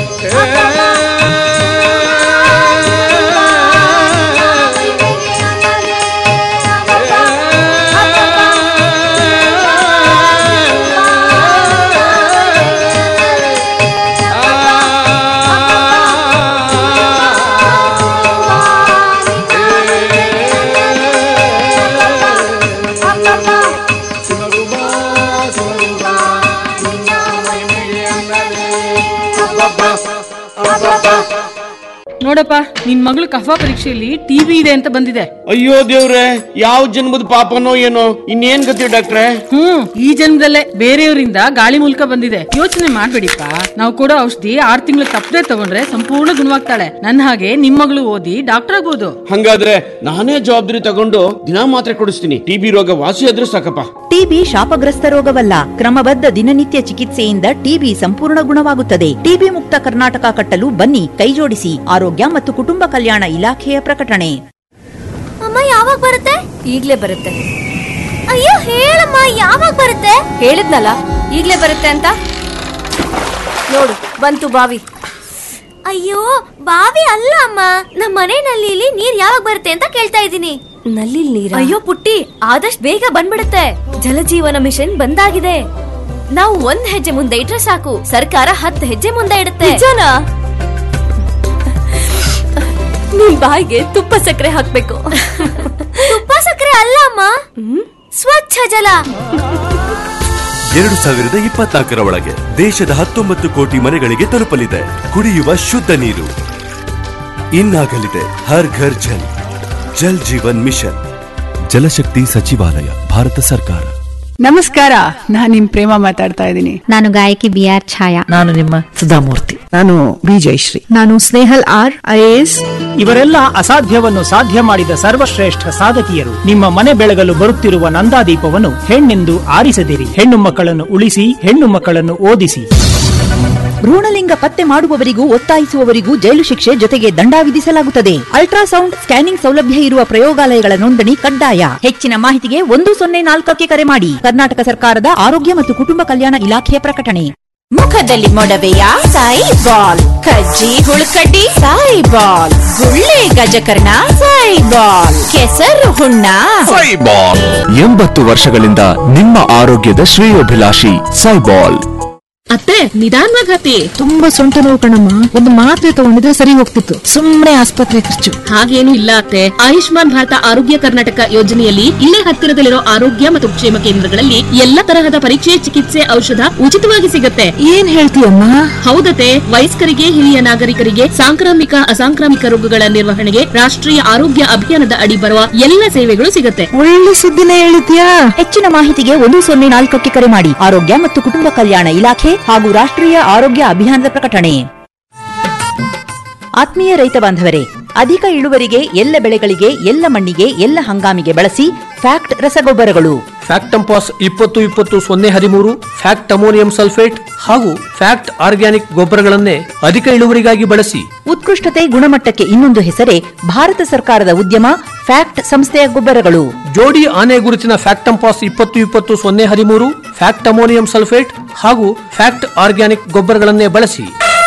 ನೋಡಪ್ಪ ನಿನ್ ಮಗಳು ಕಫಾ ಪರೀಕ್ಷೆಯಲ್ಲಿ ಟಿವಿ ಇದೆ ಅಂತ ಬಂದಿದೆ
ಅಯ್ಯೋ ದೇವ್ರೆ ಯಾವ ಜನ್ಮದ ಪಾಪನೋ ಏನೋ ಇನ್ನೇನ್ ಗತಿ ಡಾಕ್ಟ್ರೆ
ಹ್ಮ್ ಈ ಜನ್ಮದಲ್ಲೇ ಬೇರೆಯವರಿಂದ ಗಾಳಿ ಮೂಲಕ ಬಂದಿದೆ ಯೋಚನೆ ಮಾಡ್ಬೇಡಿಪ್ಪ ನಾವು ಕೊಡೋ ಔಷಧಿ ಆರ್ ತಿಂಗಳು ತಪ್ಪದೆ ತಗೊಂಡ್ರೆ ಸಂಪೂರ್ಣ ಗುಣವಾಗ್ತಾಳೆ ನನ್ನ ಹಾಗೆ ನಿಮ್ ಮಗಳು ಓದಿ ಡಾಕ್ಟರ್ ಆಗ್ಬೋದು
ಹಂಗಾದ್ರೆ ನಾನೇ ಜವಾಬ್ದಾರಿ ತಗೊಂಡು ದಿನಾ ಮಾತ್ರೆ ಕೊಡಿಸ್ತೀನಿ ಟಿಬಿ ರೋಗ ವಾಸಿ ಆದ್ರೂ ಸಾಕಪ್ಪ
ಟಿಬಿ ಶಾಪಗ್ರಸ್ತ ರೋಗವಲ್ಲ ಕ್ರಮಬದ್ಧ ದಿನನಿತ್ಯ ಚಿಕಿತ್ಸೆಯಿಂದ ಟಿಬಿ ಸಂಪೂರ್ಣ ಗುಣವಾಗುತ್ತದೆ ಟಿಬಿ ಮುಕ್ತ ಕರ್ನಾಟಕ ಕಟ್ಟಲು ಬನ್ನಿ ಕೈಜೋಡಿಸಿ ಆರೋಗ್ಯ ಮತ್ತು ಕುಟುಂಬ ಕಲ್ಯಾಣ ಇಲಾಖೆಯ ಪ್ರಕಟಣೆ
ಅಮ್ಮ ಯಾವಾಗ ಬರುತ್ತೆ ಈಗ್ಲೇ ಬರುತ್ತೆ ಅಯ್ಯೋ ಹೇಳಮ್ಮ ಯಾವಾಗ ಬರುತ್ತೆ ಹೇಳಿದ್ನಲ್ಲ ಈಗ್ಲೇ ಬರುತ್ತೆ ಅಂತ ನೋಡು ಬಂತು ಬಾವಿ ಅಯ್ಯೋ ಬಾವಿ ಅಲ್ಲ ಅಮ್ಮ ನಮ್ಮ ಮನೆ ನಲ್ಲಿಲಿ ನೀರ್ ಯಾವಾಗ ಬರುತ್ತೆ ಅಂತ ಕೇಳ್ತಾ ಇದ್ದೀನಿ ನಲ್ಲಿ ನೀರ ಅಯ್ಯೋ ಪುಟ್ಟಿ ಆದಷ್ಟು ಬೇಗ ಬಂದ್ಬಿಡುತ್ತೆ ಜಲಜೀವನ ಮಿಷನ್ ಬಂದಾಗಿದೆ ನಾವು ಒಂದ್ ಹೆಜ್ಜೆ ಮುಂದೆ ಇಟ್ರೆ ಸಾಕು ಸರ್ಕಾರ ಹತ್ತು ಹೆಜ್ಜೆ ಮುಂದೆ ಇಡುತ್ತೆ ನಿಮ್ ಬಾಯಿಗೆ ತುಪ್ಪ ಸಕ್ಕರೆ ಹಾಕ್ಬೇಕು ತುಪ್ಪ ಸಕ್ಕರೆ ಅಲ್ಲ ಅಮ್ಮ ಸ್ವಚ್ಛ ಜಲ
ಎರಡು ಸಾವಿರದ ಇಪ್ಪತ್ನಾಲ್ಕರ ಒಳಗೆ ದೇಶದ ಹತ್ತೊಂಬತ್ತು ಕೋಟಿ ಮನೆಗಳಿಗೆ ತಲುಪಲಿದೆ ಕುಡಿಯುವ ಶುದ್ಧ ನೀರು ಇನ್ನಾಗಲಿದೆ ಹರ್ ಘರ್ ಜಲ್ ಜಲ್ ಜೀವನ್ ಮಿಷನ್ ಜಲಶಕ್ತಿ ಸಚಿವಾಲಯ ಭಾರತ ಸರ್ಕಾರ
ನಮಸ್ಕಾರ ನಾನ್ ನಿಮ್ ಪ್ರೇಮ ಮಾತಾಡ್ತಾ ಇದ್ದೀನಿ
ನಾನು ಗಾಯಕಿ ಬಿ ಆರ್ ಛಾಯಾ
ನಾನು ನಿಮ್ಮ ಸುಧಾಮೂರ್ತಿ ನಾನು ಬಿ ಜಯಶ್ರೀ ನಾನು ಸ್ನೇಹಲ್ ಆರ್ ಐ ಎಸ್
ಇವರೆಲ್ಲ ಅಸಾಧ್ಯವನ್ನು ಸಾಧ್ಯ ಮಾಡಿದ ಸರ್ವಶ್ರೇಷ್ಠ ಸಾಧಕಿಯರು ನಿಮ್ಮ ಮನೆ ಬೆಳಗಲು ಬರುತ್ತಿರುವ ನಂದಾದೀಪವನ್ನು ಹೆಣ್ಣೆಂದು ಆರಿಸದಿರಿ ಹೆಣ್ಣು ಮಕ್ಕಳನ್ನು ಉಳಿಸಿ ಹೆಣ್ಣು ಮಕ್ಕಳನ್ನು ಓದಿಸಿ
ಭ್ರೂಣಲಿಂಗ ಪತ್ತೆ ಮಾಡುವವರಿಗೂ ಒತ್ತಾಯಿಸುವವರಿಗೂ ಜೈಲು ಶಿಕ್ಷೆ ಜೊತೆಗೆ ದಂಡ ವಿಧಿಸಲಾಗುತ್ತದೆ ಅಲ್ಟ್ರಾಸೌಂಡ್ ಸ್ಕ್ಯಾನಿಂಗ್ ಸೌಲಭ್ಯ ಇರುವ ಪ್ರಯೋಗಾಲಯಗಳ ನೋಂದಣಿ ಕಡ್ಡಾಯ ಹೆಚ್ಚಿನ ಮಾಹಿತಿಗೆ ಒಂದು ಸೊನ್ನೆ ನಾಲ್ಕಕ್ಕೆ ಕರೆ ಮಾಡಿ ಕರ್ನಾಟಕ ಸರ್ಕಾರದ ಆರೋಗ್ಯ ಮತ್ತು ಕುಟುಂಬ ಕಲ್ಯಾಣ ಇಲಾಖೆಯ ಪ್ರಕಟಣೆ
ಮುಖದಲ್ಲಿ ಮೊಡವೆಯ ಸಾಯಿ ಬಾಲ್ ಕಜ್ಜಿ ಹುಳುಕಡ್ಡಿ ಸಾಯಿ ಬಾಲ್ ಗುಳ್ಳೆ ಗಜಕರ್ಣ ಸಾಯಿ ಬಾಲ್ ಕೆಸರು ಹುಣ್ಣ
ಎಂಬತ್ತು ವರ್ಷಗಳಿಂದ ನಿಮ್ಮ ಆರೋಗ್ಯದ ಶ್ರೇಯೋಭಿಲಾಷಿ ಸೈಬಾಲ್
ಅತ್ತೆ ನಿಧಾನವಾಗಿ ಹತ್ತಿ
ತುಂಬಾ ಸೊಂಟ ನೋವು ಕಣಮ್ಮ ಒಂದು ಮಾತ್ರೆ ತಗೊಂಡಿದ್ರೆ ಸರಿ ಹೋಗ್ತಿತ್ತು ಸುಮ್ನೆ ಆಸ್ಪತ್ರೆ ಖರ್ಚು
ಹಾಗೇನು ಇಲ್ಲ ಅತ್ತೆ ಆಯುಷ್ಮಾನ್ ಭಾರತ ಆರೋಗ್ಯ ಕರ್ನಾಟಕ ಯೋಜನೆಯಲ್ಲಿ ಇಲ್ಲೇ ಹತ್ತಿರದಲ್ಲಿರೋ ಆರೋಗ್ಯ ಮತ್ತು ಕ್ಷೇಮ ಕೇಂದ್ರಗಳಲ್ಲಿ ಎಲ್ಲ ತರಹದ ಪರೀಕ್ಷೆ ಚಿಕಿತ್ಸೆ ಔಷಧ ಉಚಿತವಾಗಿ ಸಿಗುತ್ತೆ
ಏನ್ ಹೇಳ್ತೀಯಮ್ಮ
ಹೌದತೆ ವಯಸ್ಕರಿಗೆ ಹಿರಿಯ ನಾಗರಿಕರಿಗೆ ಸಾಂಕ್ರಾಮಿಕ ಅಸಾಂಕ್ರಾಮಿಕ ರೋಗಗಳ ನಿರ್ವಹಣೆಗೆ ರಾಷ್ಟ್ರೀಯ ಆರೋಗ್ಯ ಅಭಿಯಾನದ ಅಡಿ ಬರುವ ಎಲ್ಲ ಸೇವೆಗಳು ಸಿಗುತ್ತೆ
ಒಳ್ಳೆ ಸುದ್ದಿನೇ ಹೇಳಿದ್ಯಾ ಹೆಚ್ಚಿನ ಮಾಹಿತಿಗೆ ಒಂದು ಸೊನ್ನೆ ನಾಲ್ಕಕ್ಕೆ ಕರೆ ಮಾಡಿ ಆರೋಗ್ಯ ಮತ್ತು ಕುಟುಂಬ ಕಲ್ಯಾಣ ಇಲಾಖೆ ಹಾಗೂ ರಾಷ್ಟ್ರೀಯ ಆರೋಗ್ಯ ಅಭಿಯಾನದ ಪ್ರಕಟಣೆ ಆತ್ಮೀಯ ರೈತ ಬಾಂಧವರೇ ಅಧಿಕ ಇಳುವರಿಗೆ ಎಲ್ಲ ಬೆಳೆಗಳಿಗೆ ಎಲ್ಲ ಮಣ್ಣಿಗೆ ಎಲ್ಲ ಹಂಗಾಮಿಗೆ ಬಳಸಿ ಫ್ಯಾಕ್ಟ್ ರಸಗೊಬ್ಬರಗಳು
ಫ್ಯಾಕ್ಟಂಪಾಸ್ ಇಪ್ಪತ್ತು ಇಪ್ಪತ್ತು ಸೊನ್ನೆ ಹದಿಮೂರು ಫ್ಯಾಕ್ಟ್ ಅಮೋನಿಯಂ ಸಲ್ಫೇಟ್ ಹಾಗೂ ಫ್ಯಾಕ್ಟ್ ಆರ್ಗ್ಯಾನಿಕ್ ಗೊಬ್ಬರಗಳನ್ನೇ ಅಧಿಕ ಇಳುವರಿಗಾಗಿ ಬಳಸಿ
ಉತ್ಕೃಷ್ಟತೆ ಗುಣಮಟ್ಟಕ್ಕೆ ಇನ್ನೊಂದು ಹೆಸರೇ ಭಾರತ ಸರ್ಕಾರದ ಉದ್ಯಮ ಫ್ಯಾಕ್ಟ್ ಸಂಸ್ಥೆಯ ಗೊಬ್ಬರಗಳು
ಜೋಡಿ ಆನೆ ಗುರುತಿನ ಫ್ಯಾಕ್ಟಂಪಾಸ್ ಇಪ್ಪತ್ತು ಇಪ್ಪತ್ತು ಸೊನ್ನೆ ಹದಿಮೂರು ಫ್ಯಾಕ್ಟ್ ಅಮೋನಿಯಂ ಸಲ್ಫೇಟ್ ಹಾಗೂ ಫ್ಯಾಕ್ಟ್ ಆರ್ಗ್ಯಾನಿಕ್ ಗೊಬ್ಬರಗಳನ್ನೇ ಬಳಸಿ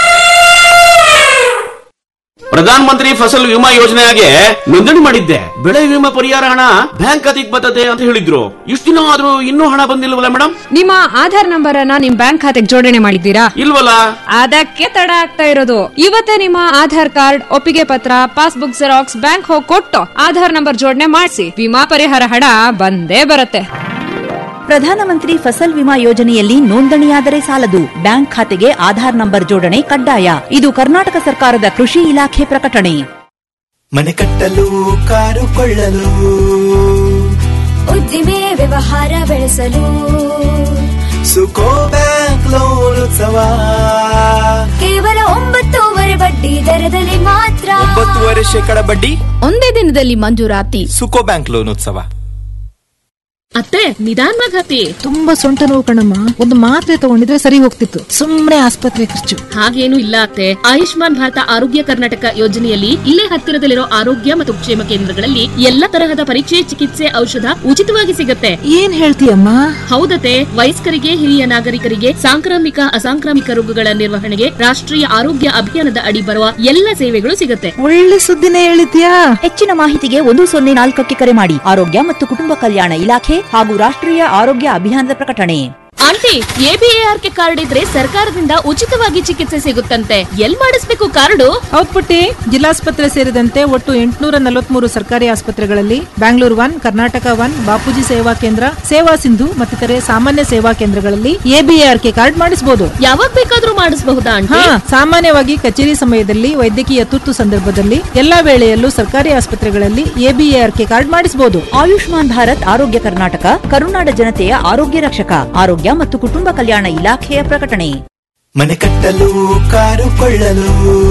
ಪ್ರಧಾನ ಮಂತ್ರಿ ಫಸಲ್ ವಿಮಾ ಯೋಜನೆಗೆ ನೋಂದಣಿ ಮಾಡಿದ್ದೆ ಬೆಳೆ ವಿಮಾ ಪರಿಹಾರ ಹಣ ಬ್ಯಾಂಕ್ ಖಾತೆಗೆ ಬರ್ತದೆ ಅಂತ ಹೇಳಿದ್ರು ಇಷ್ಟು ದಿನ ಆದ್ರೂ ಇನ್ನೂ ಹಣ ಬಂದಿಲ್ವಲ್ಲ ಮೇಡಮ್
ನಿಮ್ಮ ಆಧಾರ್ ನಂಬರ್ ಅನ್ನ ನಿಮ್ ಬ್ಯಾಂಕ್ ಖಾತೆಗೆ ಜೋಡಣೆ ಮಾಡಿದ್ದೀರಾ
ಇಲ್ವಲ್ಲ
ಅದಕ್ಕೆ ತಡ ಆಗ್ತಾ ಇರೋದು ಇವತ್ತೇ ನಿಮ್ಮ ಆಧಾರ್ ಕಾರ್ಡ್ ಒಪ್ಪಿಗೆ ಪತ್ರ ಪಾಸ್ಬುಕ್ ಜೆರಾಕ್ಸ್ ಬ್ಯಾಂಕ್ ಹೋಗಿ ಕೊಟ್ಟು ಆಧಾರ್ ನಂಬರ್ ಜೋಡಣೆ ಮಾಡಿಸಿ ವಿಮಾ ಪರಿಹಾರ ಹಣ ಬಂದೇ ಬರುತ್ತೆ
ಪ್ರಧಾನಮಂತ್ರಿ ಫಸಲ್ ವಿಮಾ ಯೋಜನೆಯಲ್ಲಿ ನೋಂದಣಿಯಾದರೆ ಸಾಲದು ಬ್ಯಾಂಕ್ ಖಾತೆಗೆ ಆಧಾರ್ ನಂಬರ್ ಜೋಡಣೆ ಕಡ್ಡಾಯ ಇದು ಕರ್ನಾಟಕ ಸರ್ಕಾರದ ಕೃಷಿ ಇಲಾಖೆ ಪ್ರಕಟಣೆ
ಮನೆ ಕಟ್ಟಲು ಕಾರು ಕೊಳ್ಳಲು
ಉದ್ದಿಮೆ ವ್ಯವಹಾರ ಬೆಳೆಸಲು
ಸುಕೋ ಬ್ಯಾಂಕ್ ಲೋನ್ ಉತ್ಸವ
ಕೇವಲ ಒಂಬತ್ತೂವರೆ ಬಡ್ಡಿ ದರದಲ್ಲಿ ಮಾತ್ರ
ಒಂಬತ್ತುವರೆ ಶೇಕಡ ಬಡ್ಡಿ
ಒಂದೇ ದಿನದಲ್ಲಿ ಮಂಜೂರಾತಿ
ಸುಕೋ ಬ್ಯಾಂಕ್ ಲೋನ್ ಉತ್ಸವ
ಅತ್ತೆ ನಿಧಾನವಾಗಿ ಹತ್ತಿ
ತುಂಬಾ ಸೊಂಟ ನೋವು ಕಣಮ್ಮ ಒಂದು ಮಾತ್ರೆ ತಗೊಂಡಿದ್ರೆ ಸರಿ ಹೋಗ್ತಿತ್ತು ಸುಮ್ನೆ ಆಸ್ಪತ್ರೆ ಖರ್ಚು
ಹಾಗೇನು ಇಲ್ಲ ಅತ್ತೆ ಆಯುಷ್ಮಾನ್ ಭಾರತ ಆರೋಗ್ಯ ಕರ್ನಾಟಕ ಯೋಜನೆಯಲ್ಲಿ ಇಲ್ಲೇ ಹತ್ತಿರದಲ್ಲಿರೋ ಆರೋಗ್ಯ ಮತ್ತು ಕ್ಷೇಮ ಕೇಂದ್ರಗಳಲ್ಲಿ ಎಲ್ಲ ತರಹದ ಪರೀಕ್ಷೆ ಚಿಕಿತ್ಸೆ ಔಷಧ ಉಚಿತವಾಗಿ ಸಿಗುತ್ತೆ
ಏನ್ ಹೇಳ್ತೀಯಮ್ಮ
ಹೌದತೆ ವಯಸ್ಕರಿಗೆ ಹಿರಿಯ ನಾಗರಿಕರಿಗೆ ಸಾಂಕ್ರಾಮಿಕ ಅಸಾಂಕ್ರಾಮಿಕ ರೋಗಗಳ ನಿರ್ವಹಣೆಗೆ ರಾಷ್ಟ್ರೀಯ ಆರೋಗ್ಯ ಅಭಿಯಾನದ ಅಡಿ ಬರುವ ಎಲ್ಲ ಸೇವೆಗಳು ಸಿಗುತ್ತೆ
ಒಳ್ಳೆ ಸುದ್ದಿನೇ ಹೇಳಿದ್ಯಾ
ಹೆಚ್ಚಿನ ಮಾಹಿತಿಗೆ ಒಂದು ಸೊನ್ನೆ ನಾಲ್ಕಕ್ಕೆ ಕರೆ ಮಾಡಿ ಆರೋಗ್ಯ ಮತ್ತು ಕುಟುಂಬ ಕಲ್ಯಾಣ ಇಲಾಖೆ ಹಾಗೂ ರಾಷ್ಟ್ರೀಯ ಆರೋಗ್ಯ ಅಭಿಯಾನದ ಪ್ರಕಟಣೆ
ಆಂಟಿ ಎಬಿಎಆರ್ಕೆ ಕಾರ್ಡ್ ಇದ್ರೆ ಸರ್ಕಾರದಿಂದ ಉಚಿತವಾಗಿ ಚಿಕಿತ್ಸೆ ಸಿಗುತ್ತಂತೆ ಎಲ್ ಮಾಡಿಸ್ಬೇಕು ಕಾರ್ಡು
ಹೌದ್ ಪುಟ್ಟಿ ಜಿಲ್ಲಾಸ್ಪತ್ರೆ ಸೇರಿದಂತೆ ಒಟ್ಟು ಎಂಟುನೂರ ನಲವತ್ಮೂರು ಸರ್ಕಾರಿ ಆಸ್ಪತ್ರೆಗಳಲ್ಲಿ ಬ್ಯಾಂಗ್ಳೂರ್ ಒನ್ ಕರ್ನಾಟಕ ಒನ್ ಬಾಪೂಜಿ ಸೇವಾ ಕೇಂದ್ರ ಸೇವಾ ಸಿಂಧು ಮತ್ತಿತರೆ ಸಾಮಾನ್ಯ ಸೇವಾ ಕೇಂದ್ರಗಳಲ್ಲಿ ಎಬಿಎಆರ್ಕೆ ಕಾರ್ಡ್ ಮಾಡಿಸಬಹುದು
ಯಾವಾಗ ಬೇಕಾದ್ರೂ ಮಾಡಿಸಬಹುದಾ
ಹಾ
ಆಂಟಿ
ಸಾಮಾನ್ಯವಾಗಿ ಕಚೇರಿ ಸಮಯದಲ್ಲಿ ವೈದ್ಯಕೀಯ ತುರ್ತು ಸಂದರ್ಭದಲ್ಲಿ ಎಲ್ಲಾ ವೇಳೆಯಲ್ಲೂ ಸರ್ಕಾರಿ ಆಸ್ಪತ್ರೆಗಳಲ್ಲಿ ಎಬಿಎಆರ್ಕೆ ಕಾರ್ಡ್ ಮಾಡಿಸಬಹುದು
ಆಯುಷ್ಮಾನ್ ಭಾರತ್ ಆರೋಗ್ಯ ಕರ್ನಾಟಕ ಕರುನಾಡ ಜನತೆಯ ಆರೋಗ್ಯ ರಕ್ಷಕ ಆರೋಗ್ಯ ಮತ್ತು ಕುಟುಂಬ ಕಲ್ಯಾಣ ಇಲಾಖೆಯ ಪ್ರಕಟಣೆ
ಮನೆ ಕಟ್ಟಲು ಕಾರು ಕೊಳ್ಳಲು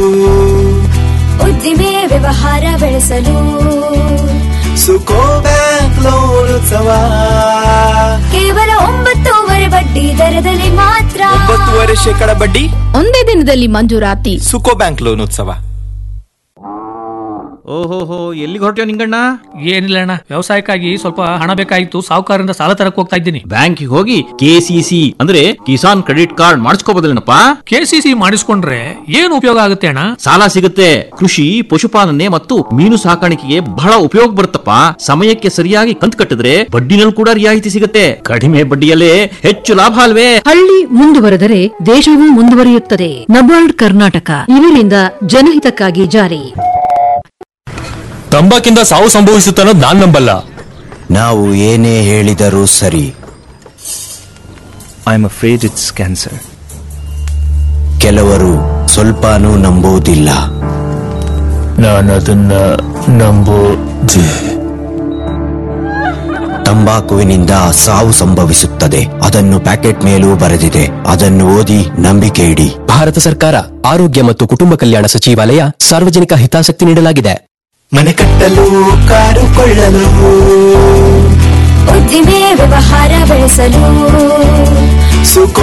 ಉದ್ದಿಮೆ ವ್ಯವಹಾರ ಬೆಳೆಸಲು
ಸುಕೋ ಬ್ಯಾಂಕ್ ಲೋನ್ ಉತ್ಸವ
ಕೇವಲ ಒಂಬತ್ತೂವರೆ ಬಡ್ಡಿ ದರದಲ್ಲಿ ಮಾತ್ರ
ಒಂಬತ್ತುವರೆ ಶೇಕಡ ಬಡ್ಡಿ
ಒಂದೇ ದಿನದಲ್ಲಿ ಮಂಜೂರಾತಿ
ಸುಕೋ ಬ್ಯಾಂಕ್ ಲೋನ್ ಉತ್ಸವ
ಓಹೋಹೋ ಎಲ್ಲಿಗೆ ಹೊರಟ್ಯೋ ನಿಂಗಣ್ಣ ಏನಿಲ್ಲ ಅಣ್ಣ ವ್ಯವಸಾಯಕ್ಕಾಗಿ ಸ್ವಲ್ಪ ಹಣ ಬೇಕಾಗಿತ್ತು ಸಾಹುಕಾರರಿಂದ ಸಾಲ ತರಕ್ ಹೋಗ್ತಾ ಇದ್ದೀನಿ ಬ್ಯಾಂಕಿಗೆ ಹೋಗಿ ಕೆಸಿಸಿ ಅಂದ್ರೆ ಕಿಸಾನ್ ಕ್ರೆಡಿಟ್ ಕಾರ್ಡ್ ಮಾಡಿಸ್ಕೋಬೋದಲ್ಲೇನಪ್ಪ ಕೆಸಿಸಿ ಮಾಡಿಸ್ಕೊಂಡ್ರೆ ಏನು ಉಪಯೋಗ ಆಗುತ್ತೆ ಅಣ್ಣ ಸಾಲ ಸಿಗುತ್ತೆ ಕೃಷಿ ಪಶುಪಾಲನೆ ಮತ್ತು ಮೀನು ಸಾಕಾಣಿಕೆಗೆ ಬಹಳ ಉಪಯೋಗ ಬರುತ್ತಪ್ಪ ಸಮಯಕ್ಕೆ ಸರಿಯಾಗಿ ಕಂತು ಕಟ್ಟಿದ್ರೆ ಬಡ್ಡಿನಲ್ಲಿ ಕೂಡ ರಿಯಾಯಿತಿ ಸಿಗುತ್ತೆ ಕಡಿಮೆ ಬಡ್ಡಿಯಲ್ಲೇ ಹೆಚ್ಚು ಲಾಭ ಅಲ್ವೇ
ಹಳ್ಳಿ ಮುಂದುವರೆದರೆ ದೇಶವೂ ಮುಂದುವರಿಯುತ್ತದೆ ನಬಾರ್ಡ್ ಕರ್ನಾಟಕ ಇವರಿಂದ ಜನಹಿತಕ್ಕಾಗಿ ಜಾರಿ
ತಂಬಾಕಿಂದ ಸಾವು ಸಂಭವಿಸುತ್ತೆ ಅನ್ನೋದು ನಾನ್ ನಂಬಲ್ಲ
ನಾವು ಏನೇ ಹೇಳಿದರೂ ಸರಿ I am afraid it's cancer ಕೆಲವರು ಸ್ವಲ್ಪನೂ ನಂಬುವುದಿಲ್ಲ
ನಾನು ಅದನ್ನ ನಂಬೋದಿ
ತಂಬಾಕುವಿನಿಂದ ಸಾವು ಸಂಭವಿಸುತ್ತದೆ ಅದನ್ನು ಪ್ಯಾಕೆಟ್ ಮೇಲೂ ಬರೆದಿದೆ ಅದನ್ನು ಓದಿ ನಂಬಿಕೆ ಇಡಿ
ಭಾರತ ಸರ್ಕಾರ ಆರೋಗ್ಯ ಮತ್ತು ಕುಟುಂಬ ಕಲ್ಯಾಣ ಸಚಿವಾಲಯ ಸಾರ್ವಜನಿಕ ಹಿತಾಸಕ್ತಿ ನೀಡಲಾಗಿದೆ
ಮನೆ ಕಟ್ಟಲು ಕಾರು ಕೊಳ್ಳಲು
ಉದ್ದಿಮೆ ವ್ಯವಹಾರ ಬೆಳೆಸಲು
ಸುಖ